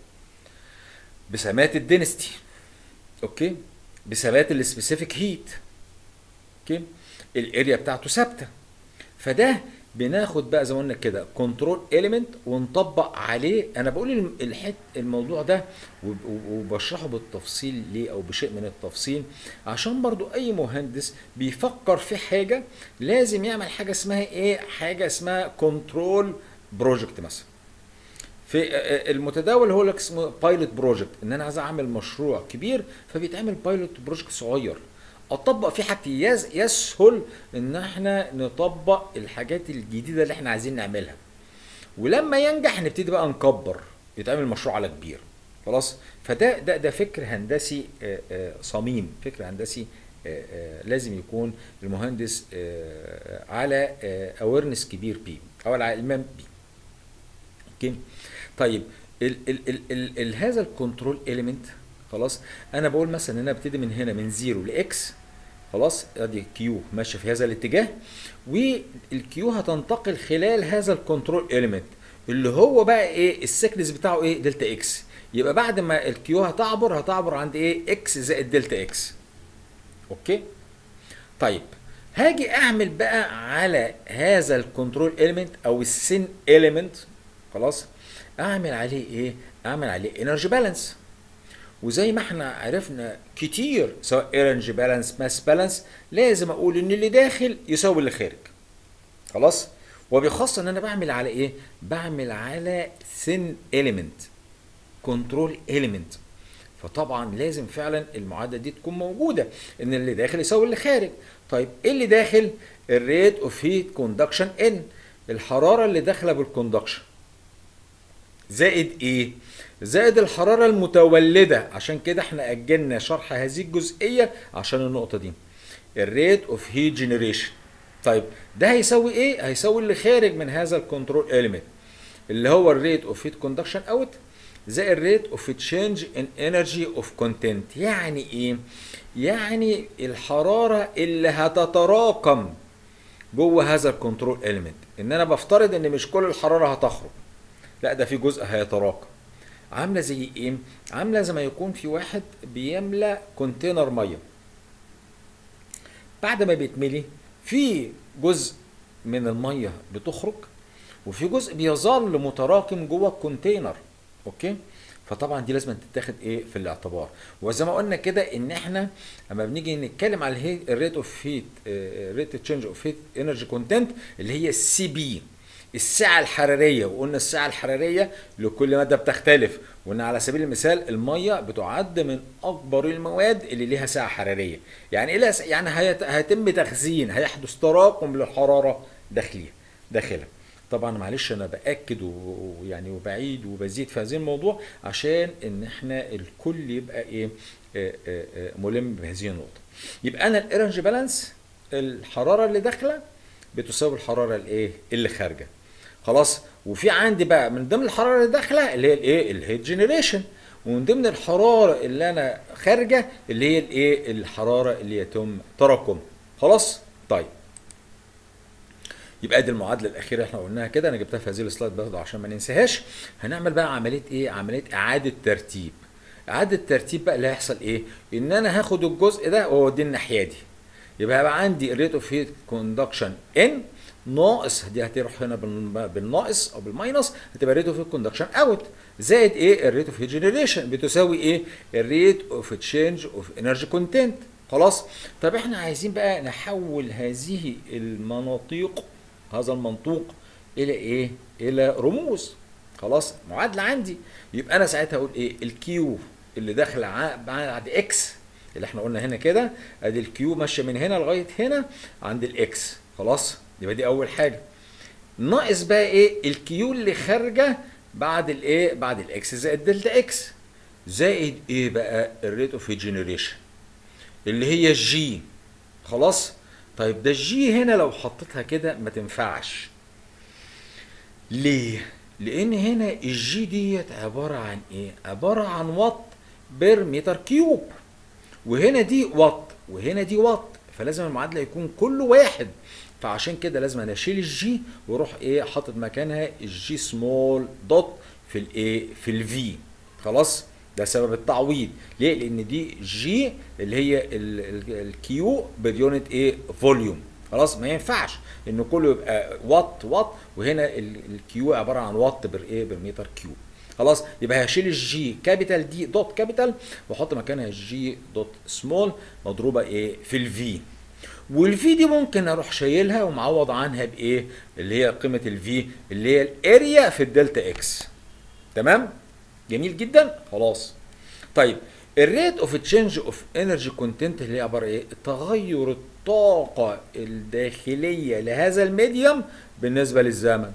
بثبات الدينستي اوكي بثبات السبيسيفيك هيت اوكي الاريا بتاعته ثابته فده بناخد بقى زي ما قلنا كده كنترول اليمنت ونطبق عليه انا بقول الحت الموضوع ده وبشرحه بالتفصيل ليه او بشيء من التفصيل عشان برضو اي مهندس بيفكر في حاجه لازم يعمل حاجه اسمها ايه حاجه اسمها كنترول بروجكت مثلا في المتداول هو لك اسمه بايلوت بروجكت ان انا عايز اعمل مشروع كبير فبيتعمل بايلوت بروجكت صغير اطبق فيه حاجتي يسهل ان احنا نطبق الحاجات الجديده اللي احنا عايزين نعملها ولما ينجح نبتدي بقى نكبر يتعمل مشروع على كبير خلاص فده ده ده فكر هندسي صميم فكر هندسي لازم يكون المهندس على اويرنس كبير بيه او على علمان بيه اوكي طيب ال ال ال ال ال هذا الكنترول اليمنت خلاص انا بقول مثلا ان انا ابتدي من هنا من زيرو لاكس خلاص ادي كيو ماشيه في هذا الاتجاه والكيو هتنتقل خلال هذا الكنترول اليمنت اللي هو بقى ايه السكنس بتاعه ايه دلتا اكس يبقى بعد ما الكيو هتعبر هتعبر عند ايه اكس زائد دلتا اكس اوكي طيب هاجي اعمل بقى على هذا الكنترول اليمنت او السن اليمنت خلاص اعمل عليه ايه اعمل عليه انرجي بالانس وزي ما احنا عرفنا كتير سواء ايرنج بالانس ماس بالانس لازم اقول ان اللي داخل يساوي اللي خارج خلاص وبخاصة ان انا بعمل على ايه بعمل على سن اليمنت كنترول اليمنت فطبعا لازم فعلا المعادله دي تكون موجوده ان اللي داخل يساوي اللي خارج طيب ايه اللي داخل الريت اوف هيت كوندكشن ان الحراره اللي داخله بالكوندكشن زائد ايه زائد الحراره المتولده عشان كده احنا اجلنا شرح هذه الجزئيه عشان النقطه دي الريت اوف هيت جنريشن طيب ده هيساوي ايه هيساوي اللي خارج من هذا الكنترول اليمنت اللي هو الريت اوف هيت كوندكشن اوت زائد الريت اوف تشينج ان انرجي اوف كونتنت يعني ايه يعني الحراره اللي هتتراكم جوه هذا الكنترول اليمنت ان انا بفترض ان مش كل الحراره هتخرج لا ده في جزء هيتراكم عامله زي ايه عامله زي ما يكون في واحد بيملى كونتينر ميه بعد ما بيتملي في جزء من الميه بتخرج وفي جزء بيظل متراكم جوه الكونتينر اوكي فطبعا دي لازم تتاخد ايه في الاعتبار وزي ما قلنا كده ان احنا لما بنيجي نتكلم على الريت اوف هيت ريت تشينج اوف هيت انرجي كونتنت اللي هي السي بي السعه الحراريه وقلنا السعه الحراريه لكل ماده بتختلف وان على سبيل المثال الميه بتعد من اكبر المواد اللي ليها سعه حراريه يعني ايه يعني هيتم تخزين هيحدث تراكم للحراره داخليها داخلها طبعا معلش انا باكد ويعني وبعيد وبزيد في هذا الموضوع عشان ان احنا الكل يبقى ايه آآ آآ ملم بهذه النقطه يبقى انا الانرجي بالانس الحراره اللي داخله بتساوي الحراره الايه اللي خارجه خلاص وفي عندي بقى من ضمن الحراره اللي داخله اللي هي الايه الهيت جنريشن ومن ضمن الحراره اللي انا خارجه اللي هي الايه الحراره اللي يتم تراكم خلاص طيب يبقى دي المعادله الاخيره اللي احنا قلناها كده انا جبتها في هذه السلايد برضه عشان ما ننساهاش هنعمل بقى عمليه ايه عمليه اعاده ترتيب اعاده ترتيب بقى اللي هيحصل ايه ان انا هاخد الجزء ده واوديه الناحيه دي يبقى هيبقى عندي الريت اوف هيت كوندكشن ان ناقص دي هتروح هنا بالناقص او بالماينس هتبقى الريت اوف هيت كوندكشن اوت زائد ايه الريت اوف هيت جنريشن بتساوي ايه الريت اوف تشينج اوف انرجي كونتنت خلاص طب احنا عايزين بقى نحول هذه المناطيق هذا المنطوق الى ايه الى رموز خلاص معادله عندي يبقى انا ساعتها اقول ايه الكيو اللي داخله بعد اكس اللي احنا قلنا هنا كده ادي الكيو ماشيه من هنا لغايه هنا عند الاكس خلاص يبقى دي اول حاجه ناقص بقى ايه الكيو اللي خارجه بعد الايه بعد الاكس زائد دلتا اكس زائد ايه بقى الريت اوف جنريشن اللي هي الجي خلاص طيب ده الجي هنا لو حطيتها كده ما تنفعش ليه لان هنا الجي ديت عباره عن ايه عباره عن وات بير متر كيوب وهنا دي وات وهنا دي وات فلازم المعادله يكون كله واحد فعشان كده لازم انا اشيل الجي واروح ايه حاطط مكانها الجي سمول دوت في الايه في الفي خلاص ده سبب التعويض ليه لان دي جي اللي هي الكيو باليونت ايه فوليوم خلاص ما ينفعش ان كله يبقى وات وات وهنا الكيو عباره عن وات بر ايه بالمتر كيوب خلاص يبقى هشيل الجي كابيتال دي دوت كابيتال واحط مكانها الجي دوت سمول مضروبه ايه في الفي والفي دي ممكن اروح شايلها ومعوض عنها بايه اللي هي قيمه الفي اللي هي الاريا في الدلتا اكس تمام جميل جدا خلاص طيب الريت اوف تشينج اوف انرجي كونتنت اللي هي عباره ايه تغير الطاقه الداخليه لهذا الميديوم بالنسبه للزمن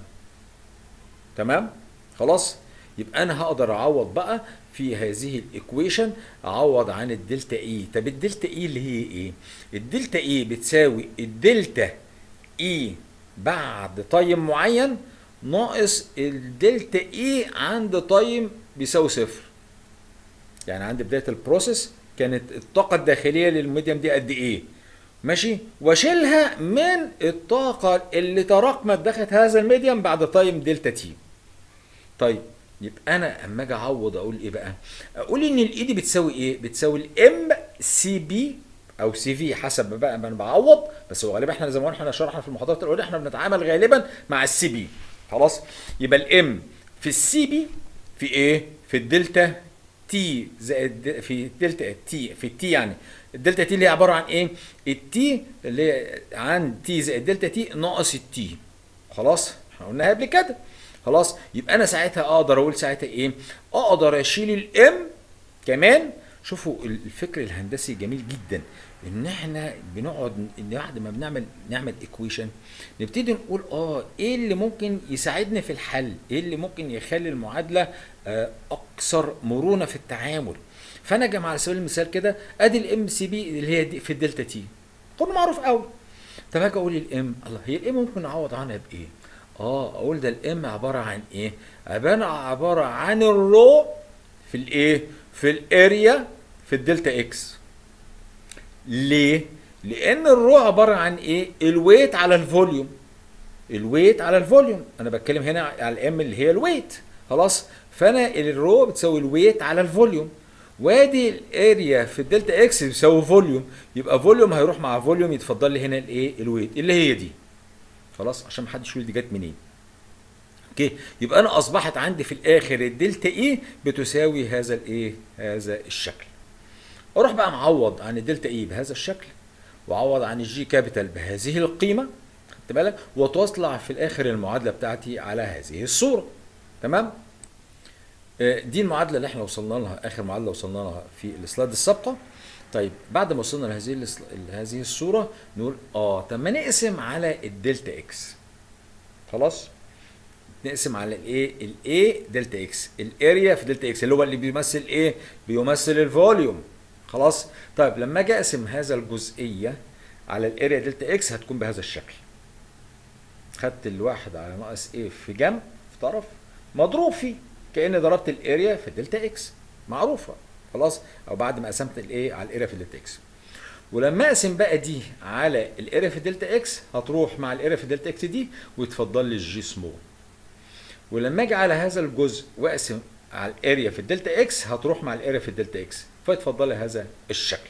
تمام خلاص يبقى انا هقدر اعوض بقى في هذه الايكويشن اعوض عن الدلتا اي طب الدلتا اي اللي هي ايه الدلتا اي بتساوي الدلتا اي بعد تايم معين ناقص الدلتا اي عند تايم بيساوي صفر يعني عند بدايه البروسيس كانت الطاقه الداخليه للميديم دي قد ايه ماشي واشيلها من الطاقه اللي تراكمت داخل هذا الميديم بعد تايم دلتا تي طيب يبقى انا اما اجي اعوض اقول ايه بقى اقول ان الاي دي بتساوي ايه بتساوي الام سي بي او سي في حسب بقى ما انا بعوض بس هو غالبا احنا زي ما احنا شرحنا في المحاضرات الاولى احنا بنتعامل غالبا مع السي بي خلاص يبقى الام في السي بي في ايه في الدلتا تي زائد في الدلتا تي في التي يعني الدلتا تي اللي هي عباره عن ايه التي اللي هي عن تي زائد دلتا تي ناقص التي خلاص احنا قلناها قبل كده خلاص يبقى انا ساعتها اقدر اقول ساعتها ايه اقدر اشيل الام كمان شوفوا الفكر الهندسي جميل جدا ان احنا بنقعد بعد ما بنعمل نعمل ايكويشن نبتدي نقول اه ايه اللي ممكن يساعدنا في الحل ايه اللي ممكن يخلي المعادله آه اكثر مرونه في التعامل فانا جمع على سبيل المثال كده ادي الام سي بي اللي هي دي في الدلتا تي قانون معروف قوي طب هاجي اقول الام الله هي الام ممكن اعوض عنها بايه اه اقول ده الام عباره عن ايه عباره عباره عن الرو في الايه في الاريا في الدلتا اكس ليه لان الرو عباره عن ايه الويت على الفوليوم الويت على الفوليوم انا بتكلم هنا على الام اللي هي الويت خلاص فانا الرو بتساوي الويت على الفوليوم وادي الاريا في الدلتا اكس بيساوي فوليوم يبقى فوليوم هيروح مع فوليوم يتفضل لي هنا الايه الويت اللي هي دي خلاص عشان ما حدش يقول دي جت منين اوكي يبقى انا اصبحت عندي في الاخر الدلتا اي بتساوي هذا الايه هذا الشكل اروح بقى معوض عن الدلتا اي بهذا الشكل واعوض عن الجي كابيتال بهذه القيمه خدت بالك وتطلع في الاخر المعادله بتاعتي على هذه الصوره تمام آه، دي المعادله اللي احنا وصلنا لها اخر معادله وصلنا لها في السلايد السابقه طيب بعد ما وصلنا لهذه الس- هذه الصوره نقول اه طب ما نقسم على الدلتا اكس خلاص نقسم على الايه الاي دلتا اكس الاريا في دلتا اكس اللي هو اللي بيمثل ايه بيمثل الفوليوم خلاص طيب لما اجي اقسم هذا الجزئيه على الاريا دلتا اكس هتكون بهذا الشكل خدت الواحد على ناقص ايه في جنب في طرف مضروب فيه كاني ضربت الاريا في الدلتا اكس معروفه خلاص او بعد ما قسمت الايه على الاريا في الدلتا اكس ولما اقسم بقى دي على الاريا في الدلتا اكس هتروح مع الاريا في الدلتا اكس دي ويتفضل لي الجي سمول ولما اجي على هذا الجزء واقسم على الاريا في الدلتا اكس هتروح مع الاريا في الدلتا اكس فيتفضل لي هذا الشكل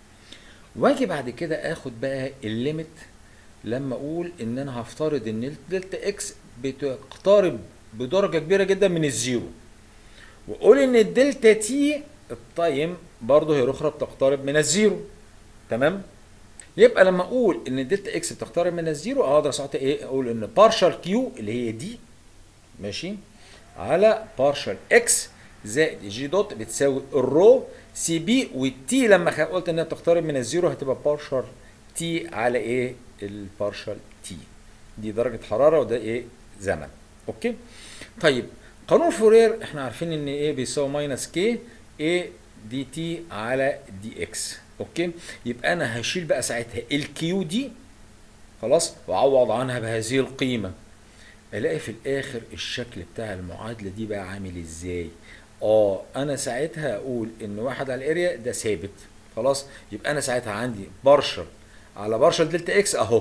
واجي بعد كده اخد بقى الليميت لما اقول ان انا هفترض ان الدلتا اكس بتقترب بدرجه كبيره جدا من الزيرو واقول ان الدلتا تي التايم برضه هي الاخرى بتقترب من الزيرو تمام يبقى لما اقول ان الدلتا اكس بتقترب من الزيرو اقدر ساعتها ايه اقول ان بارشال كيو اللي هي دي ماشي على بارشال اكس زائد جي دوت بتساوي الرو سي بي والتي لما خ- قلت انها بتقترب من الزيرو هتبقى بارشال تي على ايه البارشال تي دي درجه حراره وده ايه زمن اوكي طيب قانون فورير احنا عارفين ان ايه بيساوي ماينس كي ايه دي تي على دي اكس اوكي يبقى انا هشيل بقى ساعتها الكيو دي خلاص واعوض عنها بهذه القيمه الاقي في الاخر الشكل بتاع المعادله دي بقى عامل ازاي اه انا ساعتها اقول ان واحد على الاريا ده ثابت خلاص يبقى انا ساعتها عندي بارشل على بارشل دلتا اكس اهو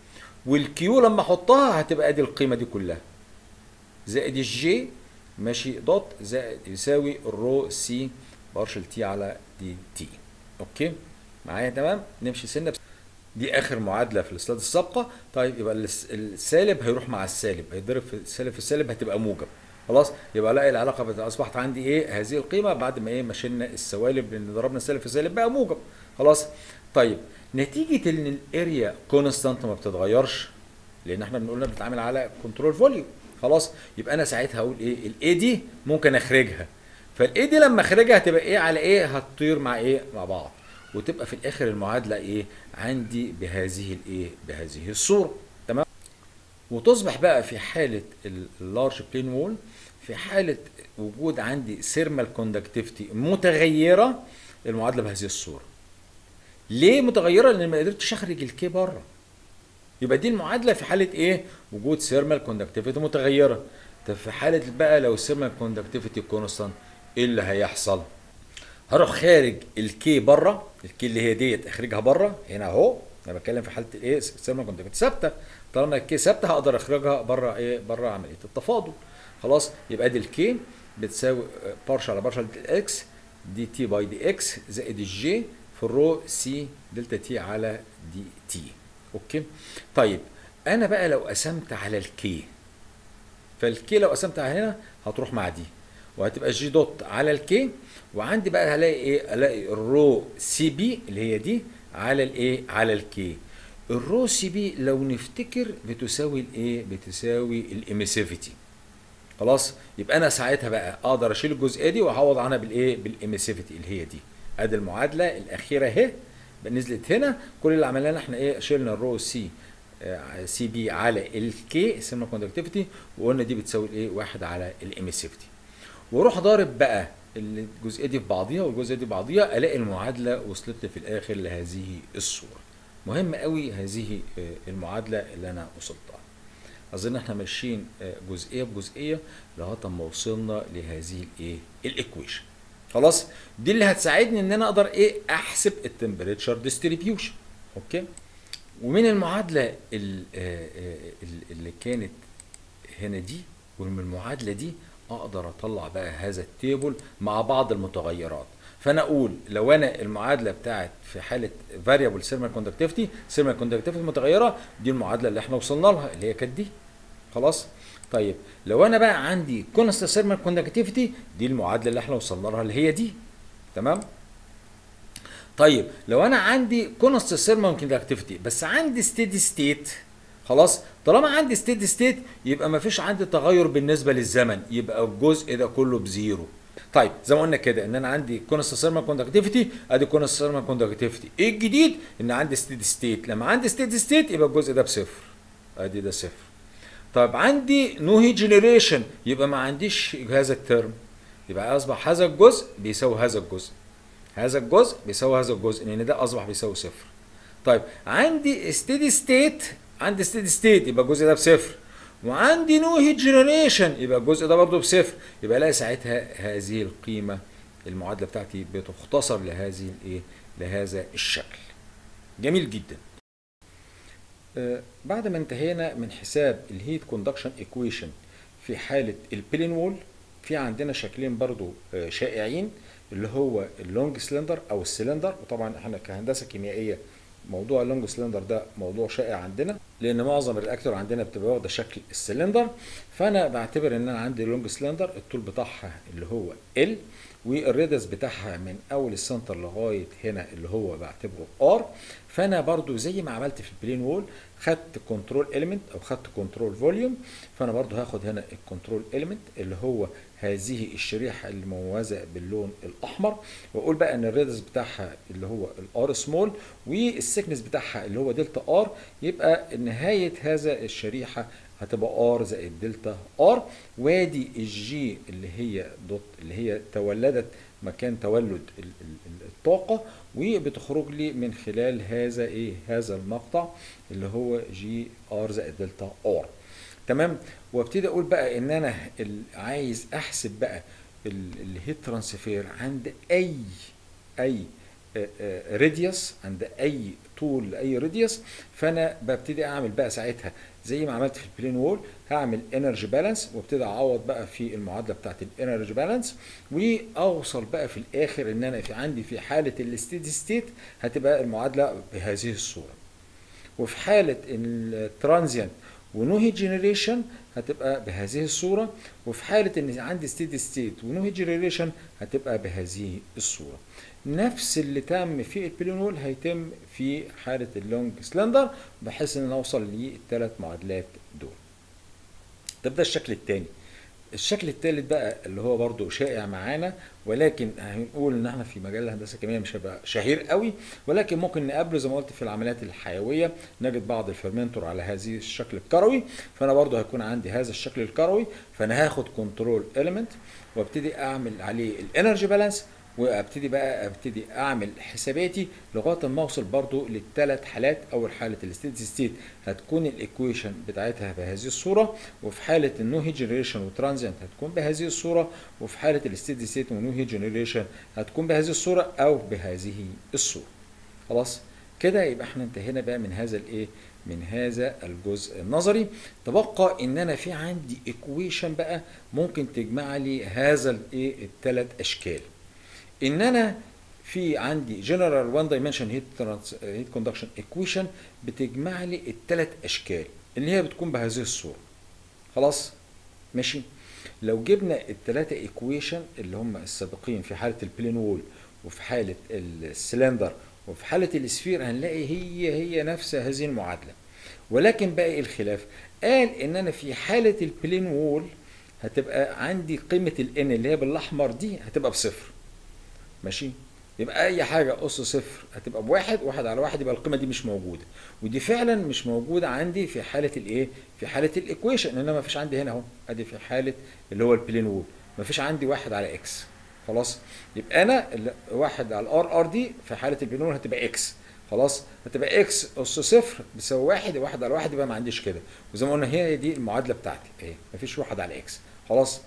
والكيو لما احطها هتبقى دي القيمه دي كلها زائد الجي ماشي دوت زائد يساوي الرو سي بارشل تي على دي تي اوكي معايا تمام نمشي سنه دي اخر معادله في السلايد السابقه طيب يبقى الس- السالب هيروح مع السالب هيتضرب في السالب في السالب هتبقى موجب خلاص يبقى الاقي العلاقه بت- اصبحت عندي ايه هذه القيمه بعد ما ايه ما شلنا السوالب لان ضربنا السالب في السالب بقى موجب خلاص طيب نتيجه ان الاريا كونستانت ما بتتغيرش لان احنا بنقول بنتعامل على كنترول فوليوم خلاص يبقى انا ساعتها هقول ايه الاي دي ممكن اخرجها فالاي دي لما اخرجها هتبقى ايه على ايه هتطير مع ايه مع بعض وتبقى في الاخر المعادله ايه عندي بهذه الايه بهذه الصوره تمام وتصبح بقى في حاله اللارج بلين وول في حاله وجود عندي سيرمال كوندكتيفيتي متغيره المعادله بهذه الصوره ليه متغيره لان ما قدرتش اخرج الكي بره يبقى دي المعادله في حاله ايه وجود سيرمال كوندكتيفيتي متغيره طب في حاله بقى لو السيرمال كوندكتيفيتي كونستانت ايه اللي هيحصل هروح خارج الكي بره الكي اللي هي ديت اخرجها بره هنا اهو انا بتكلم في حاله الايه السيرمال كوندكتيفيتي ثابته طالما الكي ثابته هقدر اخرجها بره ايه بره عمليه التفاضل خلاص يبقى دي الكي بتساوي بارشل على بارشل اكس دي تي باي دي اكس زائد الجي في الرو سي دلتا تي على دي تي اوكي طيب انا بقى لو قسمت على الكي فالكي لو قسمت على هنا هتروح مع دي وهتبقى جي دوت على الكي وعندي بقى هلاقي ايه الاقي الرو سي بي اللي هي دي على الايه على الكي الرو سي بي لو نفتكر بتساوي الايه بتساوي الاميسيفيتي خلاص يبقى انا ساعتها بقى اقدر اشيل الجزئيه دي واعوض عنها بالايه بالاميسيفيتي اللي هي دي ادي المعادله الاخيره اهي نزلت هنا كل اللي عملناه احنا ايه شلنا الرو سي سي بي على الكي سيرمال كوندكتيفيتي وقلنا دي بتساوي الايه واحد على الاميسيفيتي واروح ضارب بقى الجزئيه دي في بعضيها والجزئيه دي في بعضيها الاقي المعادله وصلت لي في الاخر لهذه الصوره مهم قوي هذه المعادله اللي انا وصلتها اظن احنا ماشيين جزئيه بجزئيه لغايه ما وصلنا لهذه الايه الايكويشن خلاص دي اللي هتساعدني ان انا اقدر ايه احسب التمبريتشر ديستريبيوشن اوكي ومن المعادله اللي كانت هنا دي ومن المعادله دي اقدر اطلع بقى هذا التيبل مع بعض المتغيرات فانا اقول لو انا المعادله بتاعت في حاله فاريبل سيرمال كوندكتيفيتي سيرمال كوندكتيفيتي متغيره دي المعادله اللي احنا وصلنا لها اللي هي كانت دي خلاص طيب لو انا بقى عندي كونست سيرمال كوندكتيفيتي دي المعادله اللي احنا وصلنا لها اللي هي دي تمام طيب لو انا عندي كونست سيرمال كوندكتيفيتي بس عندي ستيدي ستيت خلاص طالما عندي ستيدي ستيت يبقى ما فيش عندي تغير بالنسبه للزمن يبقى الجزء ده كله بزيرو طيب زي ما قلنا كده ان انا عندي كونست سيرمال كوندكتيفيتي ادي كونست سيرمال كوندكتيفيتي ايه الجديد ان عندي ستيدي ستيت لما عندي ستيدي ستيت يبقى الجزء ده بصفر ادي ده صفر طيب عندي نو هي جنريشن يبقى ما عنديش هذا الترم يبقى اصبح هذا الجزء بيساوي هذا الجزء هذا الجزء بيساوي هذا الجزء لان ده اصبح بيساوي صفر طيب عندي ستيدي ستيت عندي ستيدي ستيت يبقى الجزء ده بصفر وعندي نو هيت جنريشن يبقى الجزء ده برضه بصفر يبقى الاقي ساعتها هذه القيمه المعادله بتاعتي بتختصر لهذه الايه لهذا الشكل جميل جدا آه بعد ما انتهينا من حساب الهيت كوندكشن ايكويشن في حاله البلين وول في عندنا شكلين برضو آه شائعين اللي هو اللونج سلندر او السلندر وطبعا احنا كهندسه كيميائيه موضوع اللونج سلندر ده موضوع شائع عندنا لان معظم الرياكتور عندنا بتبقى واخده شكل السلندر فانا بعتبر ان انا عندي لونج سلندر الطول بتاعها اللي هو ال والريدس بتاعها من اول السنتر لغايه هنا اللي هو بعتبره ار فانا برضو زي ما عملت في البلين وول خدت كنترول اليمنت او خدت كنترول فوليوم فانا برضو هاخد هنا الكنترول اليمنت اللي هو هذه الشريحه المموزه باللون الاحمر واقول بقى ان الريدس بتاعها اللي هو الار سمول والسكنس بتاعها اللي هو دلتا ار يبقى نهايه هذا الشريحه هتبقى ار زائد دلتا ار وادي الجي اللي هي دوت اللي هي تولدت مكان تولد الطاقه وبتخرج لي من خلال هذا ايه هذا المقطع اللي هو جي ار زائد دلتا ار تمام وابتدي اقول بقى ان انا عايز احسب بقى الهيت ترانسفير عند اي اي راديوس عند اي طول لاي راديوس فانا ببتدي اعمل بقى ساعتها زي ما عملت في البلين وول هعمل انرجي بالانس وابتدي اعوض بقى في المعادله بتاعت الانرجي بالانس واوصل بقى في الاخر ان انا في عندي في حاله الستيدي ستيت هتبقى المعادله بهذه الصوره وفي حاله الترانزيانت ونو هيت جنريشن هتبقى بهذه الصوره وفي حاله ان عندي ستيدي ستيت ونو هيت جنريشن هتبقى بهذه الصوره نفس اللي تم في البلين وول هيتم في حاله اللونج سلندر بحيث ان انا اوصل للثلاث معادلات دول طب ده الشكل الثاني الشكل الثالث بقى اللي هو برضو شائع معانا ولكن هنقول ان احنا في مجال الهندسه الكيميائيه مش هيبقى شهير قوي ولكن ممكن نقابله زي ما قلت في العمليات الحيويه نجد بعض الفرمنتور على هذه الشكل الكروي فانا برضو هيكون عندي هذا الشكل الكروي فانا هاخد كنترول اليمنت وابتدي اعمل عليه الانرجي بالانس وابتدي بقى ابتدي اعمل حساباتي لغايه ما اوصل برضو للثلاث حالات اول حاله الستيدي ستيت هتكون الايكويشن بتاعتها بهذه الصوره وفي حاله النو هي جنريشن وترانزيانت هتكون بهذه الصوره وفي حاله الستيدي ستيت ونو هي جنريشن هتكون بهذه الصوره او بهذه الصوره خلاص كده يبقى احنا انتهينا بقى من هذا الايه من هذا الجزء النظري تبقى ان انا في عندي ايكويشن بقى ممكن تجمع لي هذا الايه الثلاث اشكال ان انا في عندي جنرال 1 دايمنشن هيت هيت كوندكشن ايكويشن بتجمع لي الثلاث اشكال اللي هي بتكون بهذه الصوره خلاص ماشي لو جبنا الثلاثه ايكويشن اللي هم السابقين في حاله البلين وول وفي حاله السلندر وفي حاله السفير هنلاقي هي هي نفس هذه المعادله ولكن بقى الخلاف قال ان انا في حاله البلين وول هتبقى عندي قيمه الان اللي هي بالاحمر دي هتبقى بصفر ماشي يبقى اي حاجه اس صفر هتبقى بواحد واحد على واحد يبقى القيمه دي مش موجوده ودي فعلا مش موجوده عندي في حاله الايه في حاله الايكويشن ان انا ما فيش عندي هنا اهو ادي في حاله اللي هو البلين وول ما فيش عندي واحد على اكس خلاص يبقى انا واحد على الار ار دي في حاله البلين وول هتبقى اكس خلاص هتبقى اكس اس صفر بتساوي واحد واحد على واحد يبقى ما عنديش كده وزي ما قلنا هي دي المعادله بتاعتي اهي مفيش واحد على اكس خلاص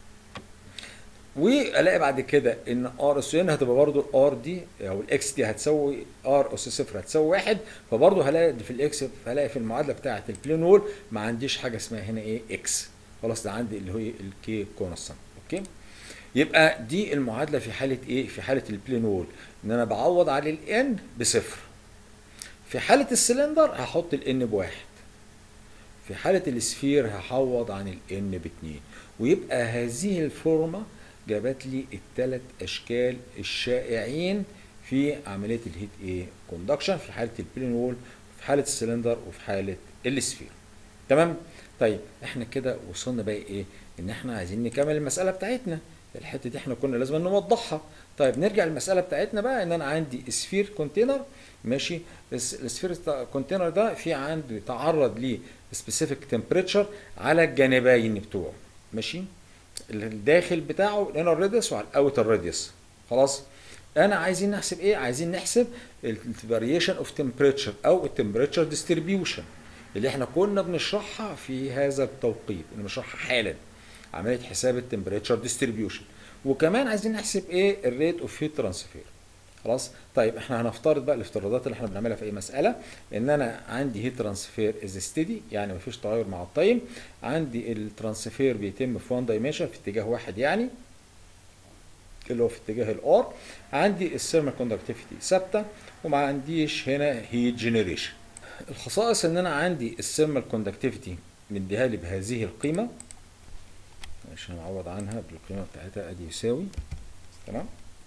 والاقي بعد كده ان ار اس ان هتبقى برضو الار دي او الاكس دي هتساوي ار اس صفر هتساوي واحد فبرضو هلاقي في الاكس هلاقي في المعادله بتاعه البلين وول ما عنديش حاجه اسمها هنا ايه اكس خلاص ده عندي اللي هو الكي كونستانت اوكي يبقى دي المعادله في حاله ايه في حاله البلين وول ان انا بعوض على الان بصفر في حاله السلندر هحط الان بواحد في حاله السفير هحوض عن الان باتنين ويبقى هذه الفورمه جابت لي الثلاث اشكال الشائعين في عمليه الهيت ايه كوندكشن في حاله البلين وول في حاله السلندر وفي حاله السفير تمام طيب احنا كده وصلنا بقى ايه ان احنا عايزين نكمل المساله بتاعتنا الحته دي احنا كنا لازم نوضحها طيب نرجع للمساله بتاعتنا بقى ان انا عندي سفير كونتينر ماشي السفير كونتينر ده في عندي تعرض ل سبيسيفيك تمبريتشر على الجانبين بتوعه ماشي الداخل بتاعه الانر راديوس وعلى الاوتر راديوس خلاص انا عايزين نحسب ايه عايزين نحسب الفاريشن اوف تمبريتشر او التمبريتشر ديستريبيوشن اللي احنا كنا بنشرحها في هذا التوقيت اللي بنشرحها حالا عمليه حساب التمبريتشر ديستريبيوشن وكمان عايزين نحسب ايه الريت اوف هيت ترانسفير خلاص طيب احنا هنفترض بقى الافتراضات اللي احنا بنعملها في اي مساله ان انا عندي هيت ترانسفير از ستيدي يعني مفيش تغير مع التايم عندي الترانسفير بيتم في وان دايمنشن في اتجاه واحد يعني اللي هو في اتجاه الار عندي الثيرمال كوندكتيفيتي ثابته وما عنديش هنا هيت جنريشن الخصائص ان انا عندي الثيرمال كوندكتيفيتي مديها لي بهذه القيمه عشان نعوض عنها بالقيمه بتاعتها ادي يساوي تمام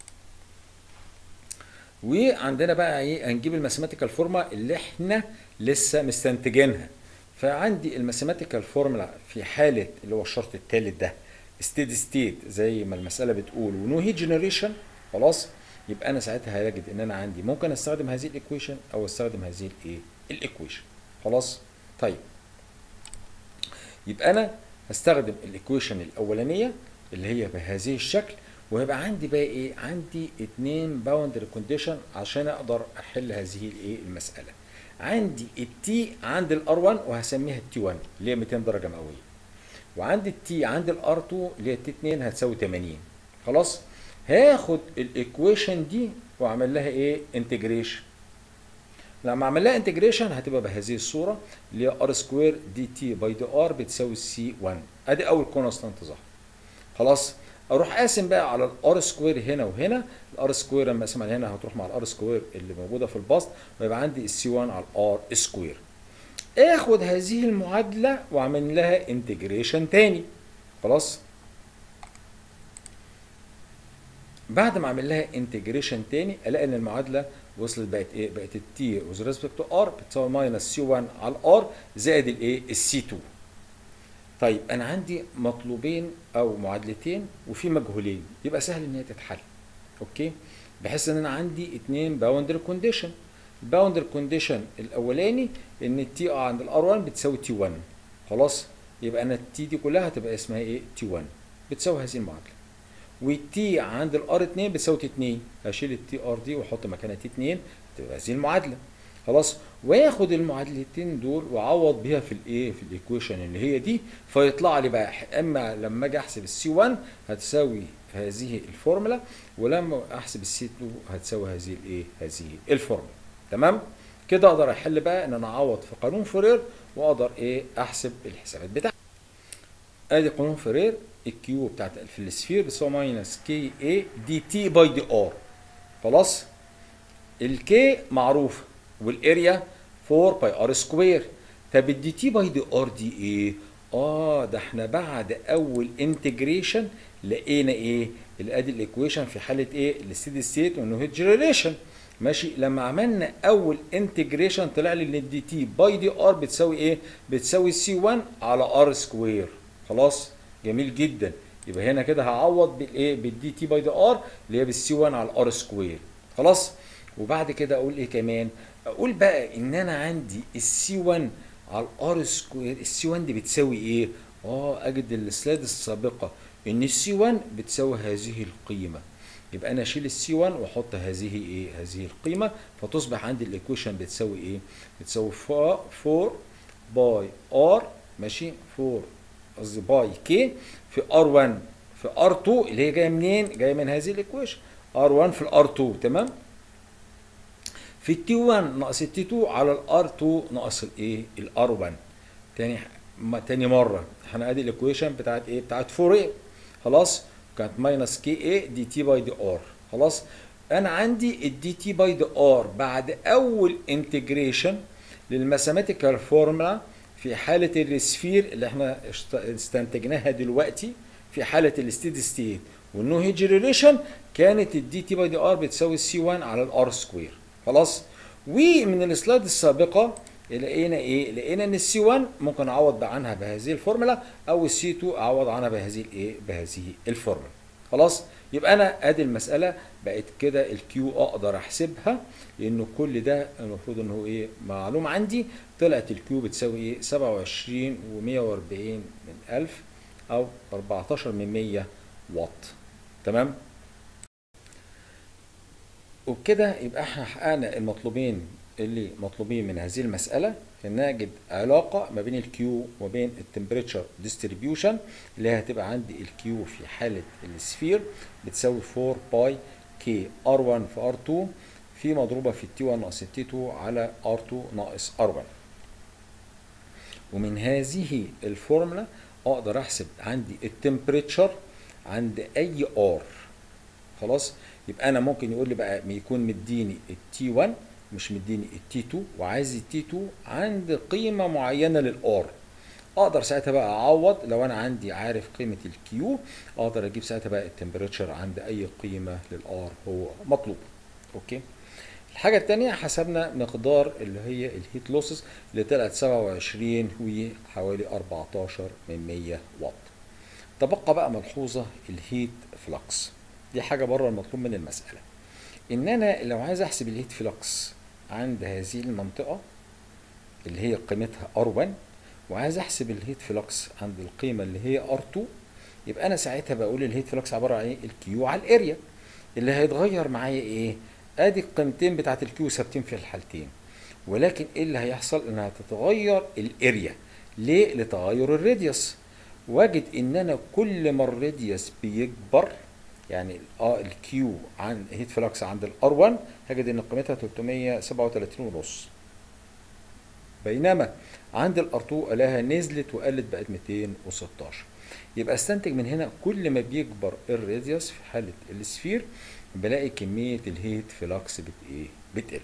وعندنا بقى ايه هنجيب الماثيماتيكال فورمولا اللي احنا لسه مستنتجينها فعندي الماثيماتيكال فورمولا في حاله اللي هو الشرط الثالث ده ستيدي ستيت زي ما المساله بتقول ونو هيت جنريشن خلاص يبقى انا ساعتها هجد ان انا عندي ممكن استخدم هذه الايكويشن او استخدم هذه الايه الايكويشن خلاص طيب يبقى انا هستخدم الايكويشن الاولانيه اللي هي بهذه الشكل وهيبقى عندي بقى ايه عندي اتنين باوندري كونديشن عشان اقدر احل هذه الايه المساله عندي التي عند الار 1 وهسميها التي 1 اللي هي 200 درجه مئويه وعندي التي عند الار 2 اللي هي التي 2 هتساوي 80 خلاص هاخد الايكويشن دي واعمل لها ايه انتجريشن لما اعمل لها انتجريشن هتبقى بهذه الصوره اللي هي ار سكوير دي تي باي دي ار بتساوي سي 1 ادي اول كونستانت ظهر خلاص اروح قاسم بقى على الار سكوير هنا وهنا الار سكوير لما اقسم على هنا هتروح مع الار سكوير اللي موجوده في البسط ويبقى عندي السي 1 على الار سكوير اخد هذه المعادله واعمل لها انتجريشن تاني خلاص بعد ما اعمل لها انتجريشن تاني الاقي ان المعادله وصلت بقت ايه بقت التي وذ ريسبكت تو ار بتساوي ماينس سي 1 على الار زائد الايه السي 2 طيب انا عندي مطلوبين او معادلتين وفي مجهولين يبقى سهل ان هي تتحل اوكي بحيث ان انا عندي اتنين باوندري كونديشن الباوندري كونديشن الاولاني ان التي عند الار 1 بتساوي تي 1 خلاص يبقى انا التي دي كلها هتبقى اسمها ايه تي 1 بتساوي هذه المعادله والتي عند الار 2 بتساوي تي 2 هشيل التي ار دي واحط مكانها تي 2 تبقى هذه المعادله خلاص واخد المعادلتين دول واعوض بيها في الايه في الايكويشن اللي هي دي فيطلع لي بقى اما لما اجي احسب السي 1 هتساوي هذه الفورمولا ولما احسب السي 2 هتساوي هذه الايه هذه الفورمولا تمام كده اقدر احل بقى ان انا اعوض في قانون فورير واقدر ايه احسب الحسابات بتاعتي ادي قانون فورير الكيو بتاعت في السفير بتساوي ماينس كي اي دي تي باي دي ار خلاص الكي معروفه والاريا 4 باي ار سكوير طب الدي تي باي دي ار دي ايه؟ اه ده احنا بعد اول انتجريشن لقينا ايه؟ ادي الايكويشن في حاله ايه؟ الستيدي ستيت وانه هيت جنريشن ماشي لما عملنا اول انتجريشن طلع لي ان الدي تي باي دي ار بتساوي ايه؟ بتساوي سي 1 على ار سكوير خلاص؟ جميل جدا يبقى هنا كده هعوض بالايه؟ بالدي تي باي دي ار اللي هي بالسي 1 على الار سكوير خلاص؟ وبعد كده اقول ايه كمان؟ اقول بقى ان انا عندي السي 1 على الار سكوير السي 1 دي بتساوي ايه؟ اه اجد السلايد السابقه ان السي 1 بتساوي هذه القيمه يبقى انا اشيل السي 1 واحط هذه ايه هذه القيمه فتصبح عندي الايكويشن بتساوي ايه بتساوي 4 باي ار ماشي 4 قصدي باي كي في ار 1 في ار 2 اللي هي جايه منين جايه من هذه الايكويشن ار 1 في الار 2 تمام في التي 1 ناقص التي 2 على الار 2 ناقص الايه الار 1 تاني ما تاني مره احنا ادي الايكويشن بتاعت ايه بتاعت 4 a خلاص كانت ماينس كي اي دي تي باي دي ار خلاص انا عندي الدي تي باي دي ار بعد اول انتجريشن للماثيماتيكال فورمولا في حاله السفير اللي احنا استنتجناها دلوقتي في حاله الستيدي ستيت والنو هيج ريليشن كانت الدي تي باي دي ار بتساوي سي 1 على الار سكوير خلاص ومن السلايد السابقه لقينا ايه لقينا ان السي 1 ممكن اعوض عنها بهذه الفورمولا او السي 2 اعوض عنها بهذه الايه بهذه الفورمولا خلاص يبقى انا ادي المساله بقت كده الكيو اقدر احسبها لانه كل ده المفروض ان هو ايه معلوم عندي طلعت الكيو بتساوي ايه 27 و140 من 1000 او 14 من 100 واط تمام وبكده يبقى احنا حققنا المطلوبين اللي مطلوبين من هذه المسألة ان نجد علاقة ما بين الكيو وبين التمبريتشر ديستريبيوشن اللي هي هتبقى عندي الكيو في حالة السفير بتساوي 4 باي كي ار 1 في ار 2 في مضروبة في التي 1 ناقص التي 2 على ار 2 ناقص ار 1 ومن هذه الفورمولا اقدر احسب عندي التمبريتشر عند اي ار خلاص يبقى انا ممكن يقول لي بقى يكون مديني التي 1 مش مديني التي 2 وعايز التي 2 عند قيمه معينه للار اقدر ساعتها بقى اعوض لو انا عندي عارف قيمه الكيو اقدر اجيب ساعتها بقى التمبريتشر عند اي قيمه للار هو مطلوب اوكي الحاجة التانية حسبنا مقدار اللي هي الهيت لوسز اللي طلعت 27 وحوالي 14 من 100 واط. تبقى بقى ملحوظة الهيت فلكس. دي حاجة بره المطلوب من المسألة. إن أنا لو عايز أحسب الهيت فلكس عند هذه المنطقة اللي هي قيمتها R1 وعايز أحسب الهيت فلكس عند القيمة اللي هي R2 يبقى أنا ساعتها بقول الهيت فلكس عبارة عن إيه؟ الكيو على الأريا. اللي هيتغير معايا إيه؟ ادي القيمتين بتاعت الكيو ثابتين في الحالتين ولكن ايه اللي هيحصل انها تتغير الاريا ليه لتغير الراديوس واجد ان انا كل ما الراديوس بيكبر يعني اه الكيو عن هيت فلكس عند الار 1 هجد ان قيمتها 337 ونص بينما عند الار 2 الاقيها نزلت وقلت بقت 216 يبقى استنتج من هنا كل ما بيكبر الراديوس في حاله السفير بلاقي كمية الهيت فلكس بت ايه بتقل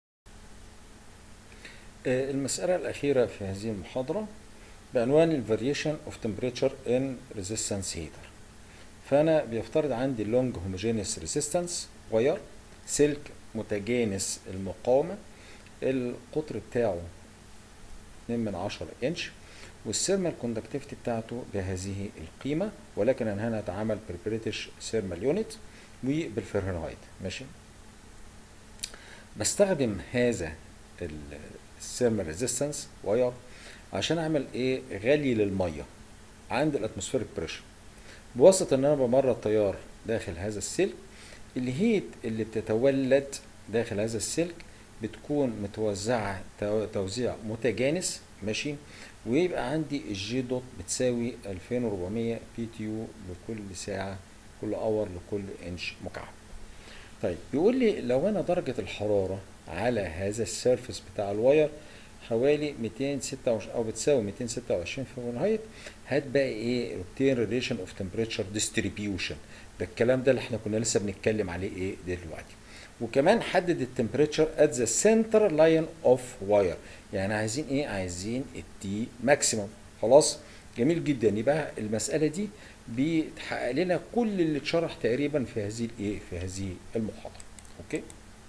آه المسألة الأخيرة في هذه المحاضرة بعنوان ال Variation of Temperature in Resistance Heater فأنا بيفترض عندي Long Homogeneous Resistance واير سلك متجانس المقاومة القطر بتاعه 2 من 10 انش والسيرمال كوندكتيفيتي بتاعته بهذه القيمة ولكن أنا هنا أتعامل بالبريتش سيرمال يونت وبالفahrenheit ماشي بستخدم هذا السيرمال ريزيستنس واير عشان اعمل ايه غلي للميه عند الاتموسفيريك بريشر بواسطه ان انا بمرر تيار داخل هذا السلك الهيت اللي بتتولد داخل هذا السلك بتكون متوزعه توزيع متجانس ماشي ويبقى عندي الجي دوت بتساوي 2400 بي تي يو لكل ساعه كل اور لكل انش مكعب طيب بيقول لي لو انا درجة الحرارة على هذا السيرفس بتاع الواير حوالي 226 او بتساوي 226 فahrenheit هات بقى ايه روتين ريليشن اوف تمبريتشر ديستريبيوشن ده الكلام ده اللي احنا كنا لسه بنتكلم عليه ايه دلوقتي وكمان حدد التمبريتشر ات ذا سنتر لاين اوف واير يعني عايزين ايه عايزين التي ماكسيموم خلاص جميل جدا يبقى المساله دي بتحقق لنا كل اللي اتشرح تقريبا في هذه الايه في هذه المحاضره اوكي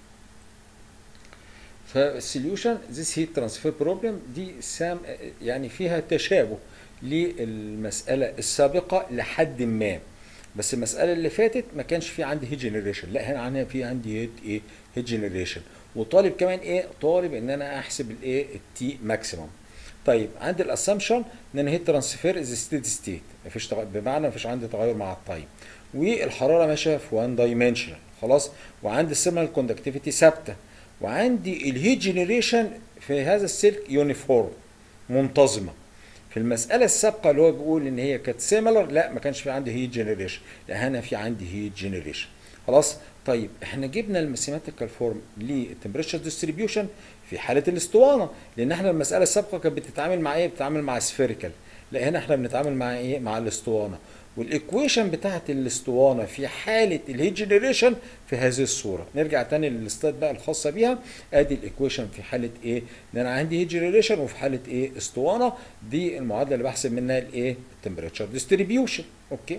فالسوليوشن ذيس هيت ترانسفير بروبلم دي سام يعني فيها تشابه للمساله السابقه لحد ما بس المساله اللي فاتت ما كانش في عندي هيت جنريشن لا هنا عندي في عندي هيت ايه هيت جنريشن وطالب كمان ايه طالب ان انا احسب الايه التي ماكسيمم طيب عندي الاسامبشن ان انا هيت ترانسفير از ستيدي ستيت مفيش تغ... بمعنى مفيش عندي تغير مع التايم والحراره ماشيه في وان دايمنشنال خلاص وعندي السيمنال كوندكتيفيتي ثابته وعندي الهيت جنريشن في هذا السلك يونيفورم منتظمه في المساله السابقه اللي هو بيقول ان هي كانت سيميلر لا ما كانش في عندي هيت جنريشن لا هنا في عندي هيت جنريشن خلاص طيب احنا جبنا الماثيماتيكال فورم للتمبريتشر ديستريبيوشن في حاله الاسطوانه لان احنا المساله السابقه كانت بتتعامل مع ايه بتتعامل مع سفيريكال لا هنا احنا بنتعامل مع ايه مع الاسطوانه والايكويشن بتاعت الاسطوانه في حاله الهيت جنريشن في هذه الصوره نرجع تاني للستات بقى الخاصه بيها ادي الايكويشن في حاله ايه ان انا عندي هيت جنريشن وفي حاله ايه اسطوانه دي المعادله اللي بحسب منها الايه التمبريتشر ديستريبيوشن اوكي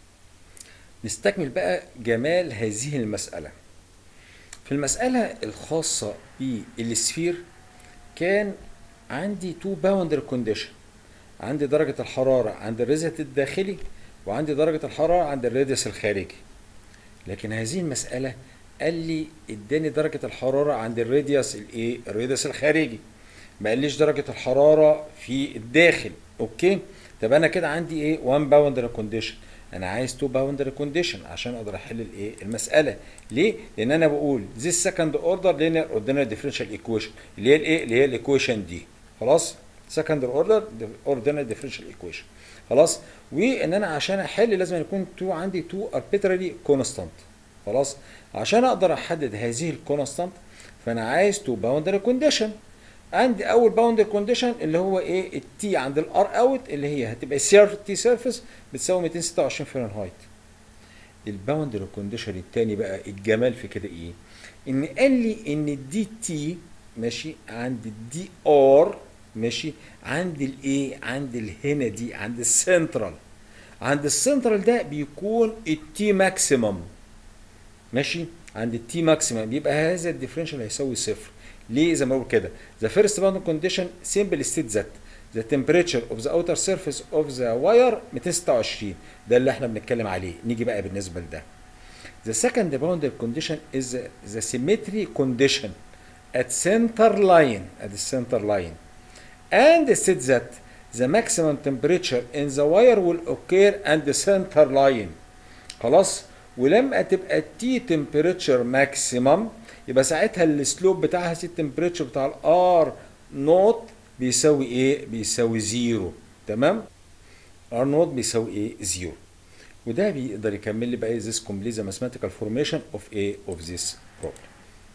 نستكمل بقى جمال هذه المساله في المساله الخاصه بالسفير كان عندي تو باوندر كونديشن عندي درجه الحراره عند الريزت الداخلي وعندي درجة الحرارة عند الراديوس الخارجي لكن هذه المسألة قال لي اداني درجة الحرارة عند الراديوس الايه الراديوس الخارجي ما قاليش درجة الحرارة في الداخل اوكي طب انا كده عندي ايه 1 باوندر كونديشن انا عايز 2 باوندر كونديشن عشان اقدر احل الايه المسألة ليه لان انا بقول this second order linear ordinary differential equation اللي هي الايه اللي هي الايكويشن دي خلاص second order ordinary differential equation خلاص وان انا عشان احل لازم يكون تو عندي تو arbitrary constant خلاص عشان اقدر احدد هذه الكونستانت فانا عايز تو باوندري كونديشن عندي اول باوندري كونديشن اللي هو ايه التي عند الار اوت اللي هي هتبقى سي ار تي سيرفيس بتساوي 226 فahrenheit الباوندري كونديشن الثاني بقى الجمال في كده ايه ان قال لي ان الدي تي ماشي عند الدي ار ماشي عند الايه عند الهنا دي عند السنترال عند السنترال ده بيكون التي ماكسيمم ماشي عند التي ماكسيمم بيبقى هذا الديفرنشال هيساوي صفر ليه زي ما بقول كده the first boundary condition simple state that the temperature of the outer surface of the wire 226 ده اللي احنا بنتكلم عليه نيجي بقى بالنسبه لده the second boundary condition is the symmetry condition at center line at the center line and said that the maximum temperature in the wire will occur at the center line خلاص ولما تبقى التي تمبريتشر ماكسيمم يبقى ساعتها السلوب بتاعها سي التمبريتشر بتاع الار نوت بيساوي ايه؟ بيساوي زيرو تمام؟ ار نوت بيساوي ايه؟ زيرو وده بيقدر يكمل لي بقى ايه this complete the mathematical formation of ايه of this problem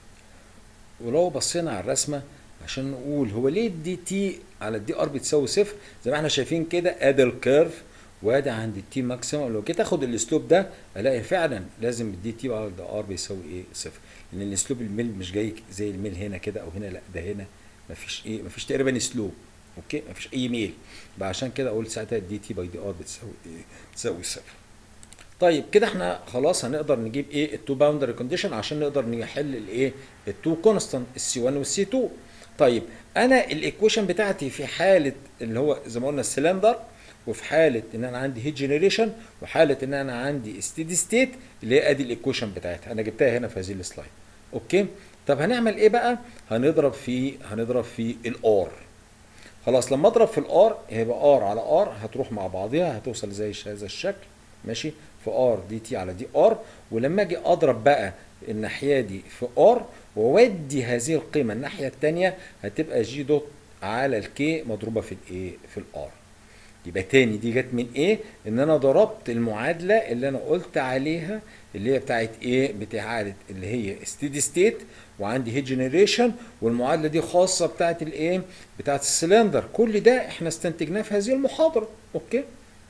ولو بصينا على الرسمه عشان نقول هو ليه الدي تي على الدي ار بتساوي صفر زي ما احنا شايفين كده ادي الكيرف وادي عند التي ماكسيمم لو جيت اخد الاسلوب ده الاقي فعلا لازم الدي تي على الدي ار بيساوي ايه صفر لان الاسلوب الميل مش جاي زي الميل هنا كده او هنا لا ده هنا مفيش ايه مفيش تقريبا اسلوب اوكي مفيش اي ميل بقى عشان كده اقول ساعتها الدي تي باي دي ار بتساوي ايه بتساوي صفر طيب كده احنا خلاص هنقدر نجيب ايه التو باوندري كونديشن عشان نقدر نحل الايه التو كونستانت السي 1 والسي 2 طيب انا الايكويشن بتاعتي في حاله اللي هو زي ما قلنا السلندر وفي حاله ان انا عندي هيت جنريشن وحاله ان انا عندي ستيدي ستيت اللي هي ادي الايكويشن بتاعتها انا جبتها هنا في هذه السلايد اوكي طب هنعمل ايه بقى هنضرب في هنضرب في الار خلاص لما اضرب في الار هيبقى ار على ار هتروح مع بعضها هتوصل زي هذا الشكل ماشي في ار دي تي على دي ار ولما اجي اضرب بقى الناحيه دي في ار واودي هذه القيمه الناحيه الثانيه هتبقى جي دوت على الكي مضروبه في الايه في الار يبقى تاني دي جت من ايه ان انا ضربت المعادله اللي انا قلت عليها اللي هي بتاعت ايه بتاعت اللي هي ستيدي ستيت وعندي هيت جنريشن والمعادله دي خاصه بتاعت الايه بتاعت السلندر كل ده احنا استنتجناه في هذه المحاضره اوكي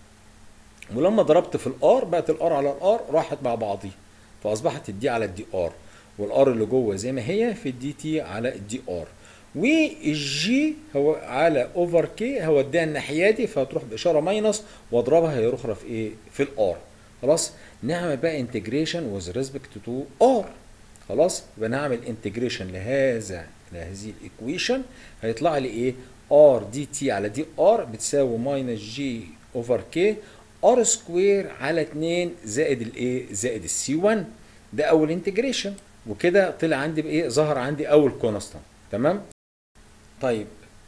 ولما ضربت في الار بقت الار على الار راحت مع بعضيها فاصبحت الدي على الدي ار والار اللي جوه زي ما هي في الدي تي على الدي ار والجي هو على اوفر كي هوديها الناحيه دي فهتروح باشاره ماينس واضربها هي اخرى في ايه في الار خلاص نعمل بقى انتجريشن وذ ريسبكت تو ار خلاص يبقى نعمل انتجريشن لهذا لهذه الايكويشن هيطلع لي ايه ار دي تي على دي ار بتساوي ماينس جي اوفر كي ار سكوير على 2 زائد الايه زائد السي 1 ده اول انتجريشن وكده طلع عندي بايه ظهر عندي اول كونستانت تمام طيب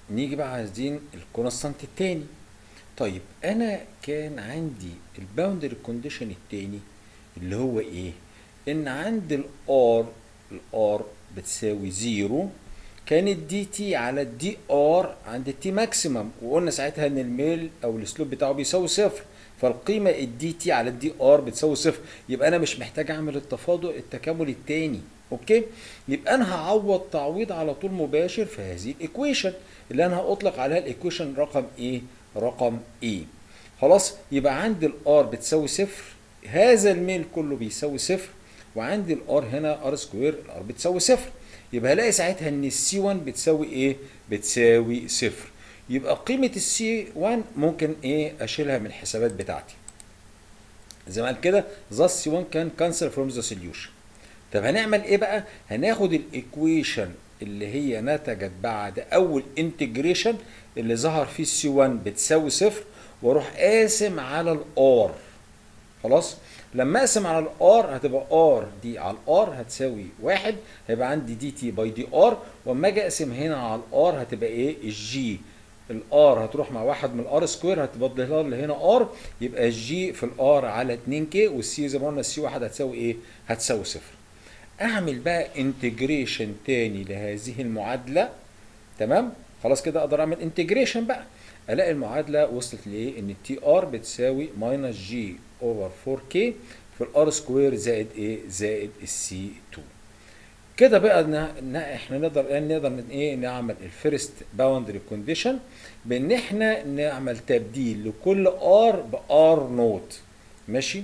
نيجي بقى عايزين الكونستانت التاني طيب انا كان عندي الباوندري كونديشن التاني اللي هو ايه ان عند الار الار بتساوي زيرو كانت دي تي على الدي ار عند التي ماكسيمم وقلنا ساعتها ان الميل او السلوب بتاعه بيساوي صفر فالقيمه الدي تي على الدي ار بتساوي صفر يبقى انا مش محتاج اعمل التفاضل التكامل الثاني اوكي يبقى انا هعوض تعويض على طول مباشر في هذه الايكويشن اللي انا هاطلق عليها الايكويشن رقم ايه رقم ايه خلاص يبقى عندي الار بتساوي صفر هذا الميل كله بيساوي صفر وعندي الار هنا ار سكوير الار بتساوي صفر يبقى هلاقي ساعتها ان السي 1 بتساوي ايه بتساوي صفر يبقى قيمة السي 1 ممكن ايه اشيلها من الحسابات بتاعتي زي ما قال كده thus سي 1 كان cancel from the solution طب هنعمل ايه بقى هناخد الايكويشن اللي هي نتجت بعد اول انتجريشن اللي ظهر فيه السي 1 بتساوي صفر واروح قاسم على الار خلاص لما اقسم على الار هتبقى ار دي على الار هتساوي واحد هيبقى عندي دي تي باي دي ار واما اجي اقسم هنا على الار هتبقى ايه الجي الار هتروح مع واحد من الار سكوير هتبقى اللي هنا ار يبقى الجي في الار على 2 كي والسي زي ما قلنا السي واحد هتساوي ايه هتساوي صفر اعمل بقى انتجريشن تاني لهذه المعادله تمام خلاص كده اقدر اعمل انتجريشن بقى الاقي المعادله وصلت لايه ان التي ار بتساوي ماينس جي اوفر 4 كي في الار سكوير زائد ايه زائد السي 2 كده بقى إن احنا نقدر نقدر ايه نعمل الفيرست باوندري كونديشن بان احنا نعمل تبديل لكل ار بار نوت ماشي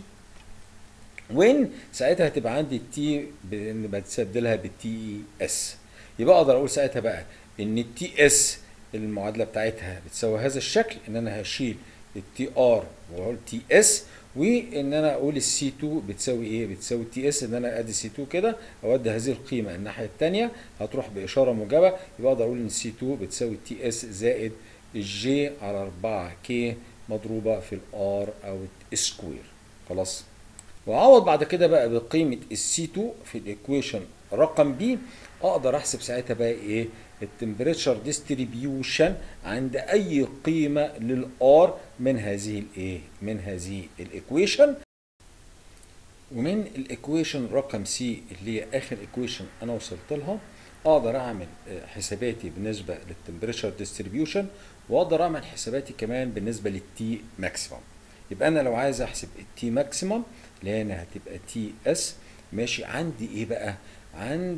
وين ساعتها هتبقى عندي التي بان بتستبدلها بالتي اس يبقى اقدر اقول ساعتها بقى ان التي اس المعادله بتاعتها بتساوي هذا الشكل ان انا هشيل التي ار واقول تي اس وان انا اقول السي 2 بتساوي ايه بتساوي تي اس ان انا ادي سي 2 كده اودي هذه القيمه الناحيه الثانيه هتروح باشاره موجبه يبقى اقدر اقول ان سي 2 بتساوي تي اس زائد الجي على 4 كي مضروبه في الار او سكوير خلاص واعوض بعد كده بقى بقيمه السي 2 في الايكويشن رقم بي اقدر احسب ساعتها بقى ايه التمبريتشر ديستريبيوشن عند اي قيمه للار من هذه الايه من هذه الايكويشن ومن الايكويشن رقم سي اللي هي اخر ايكويشن انا وصلت لها اقدر اعمل حساباتي بالنسبه للتمبريتشر ديستريبيوشن واقدر اعمل حساباتي كمان بالنسبه للتي ماكسيمم يبقى انا لو عايز احسب التي ماكسيمم اللي هنا هتبقى تي اس ماشي عندي ايه بقى عند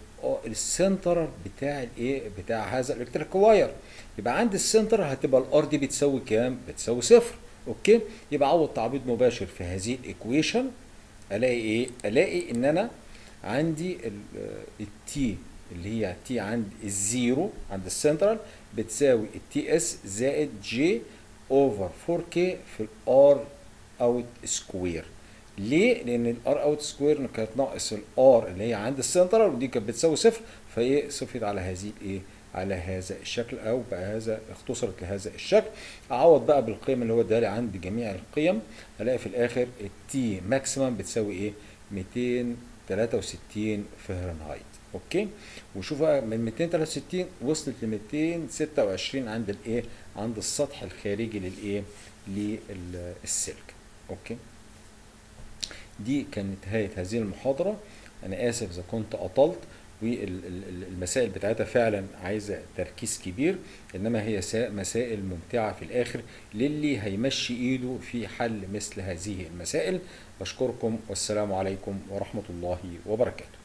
السنتر بتاع الايه بتاع هذا الالكتريك واير يبقى عند السنتر هتبقى الار دي بتساوي كام بتساوي صفر اوكي يبقى عوض تعويض مباشر في هذه الايكويشن الاقي ايه الاقي ان انا عندي التي اللي هي تي عند الزيرو عند السنترال بتساوي التي اس زائد جي اوفر 4 كي في الار اوت سكوير ليه؟ لأن الار اوت سكوير كانت ناقص الار اللي هي عند السنترال ودي كانت بتساوي صفر فايه صفت على هذه الايه؟ على هذا الشكل او بقى هذا اختصرت لهذا الشكل اعوض بقى بالقيم اللي هو ادالي عند جميع القيم الاقي في الاخر التي ماكسيمم بتساوي ايه؟ 263 فهرنهايت اوكي وشوف بقى من 263 وصلت ل 226 عند الايه؟ عند السطح الخارجي للايه؟ للسلك اوكي دي كانت نهاية هذه المحاضرة أنا آسف إذا كنت أطلت والمسائل بتاعتها فعلا عايزة تركيز كبير إنما هي مسائل ممتعة في الآخر للي هيمشي إيده في حل مثل هذه المسائل بشكركم والسلام عليكم ورحمة الله وبركاته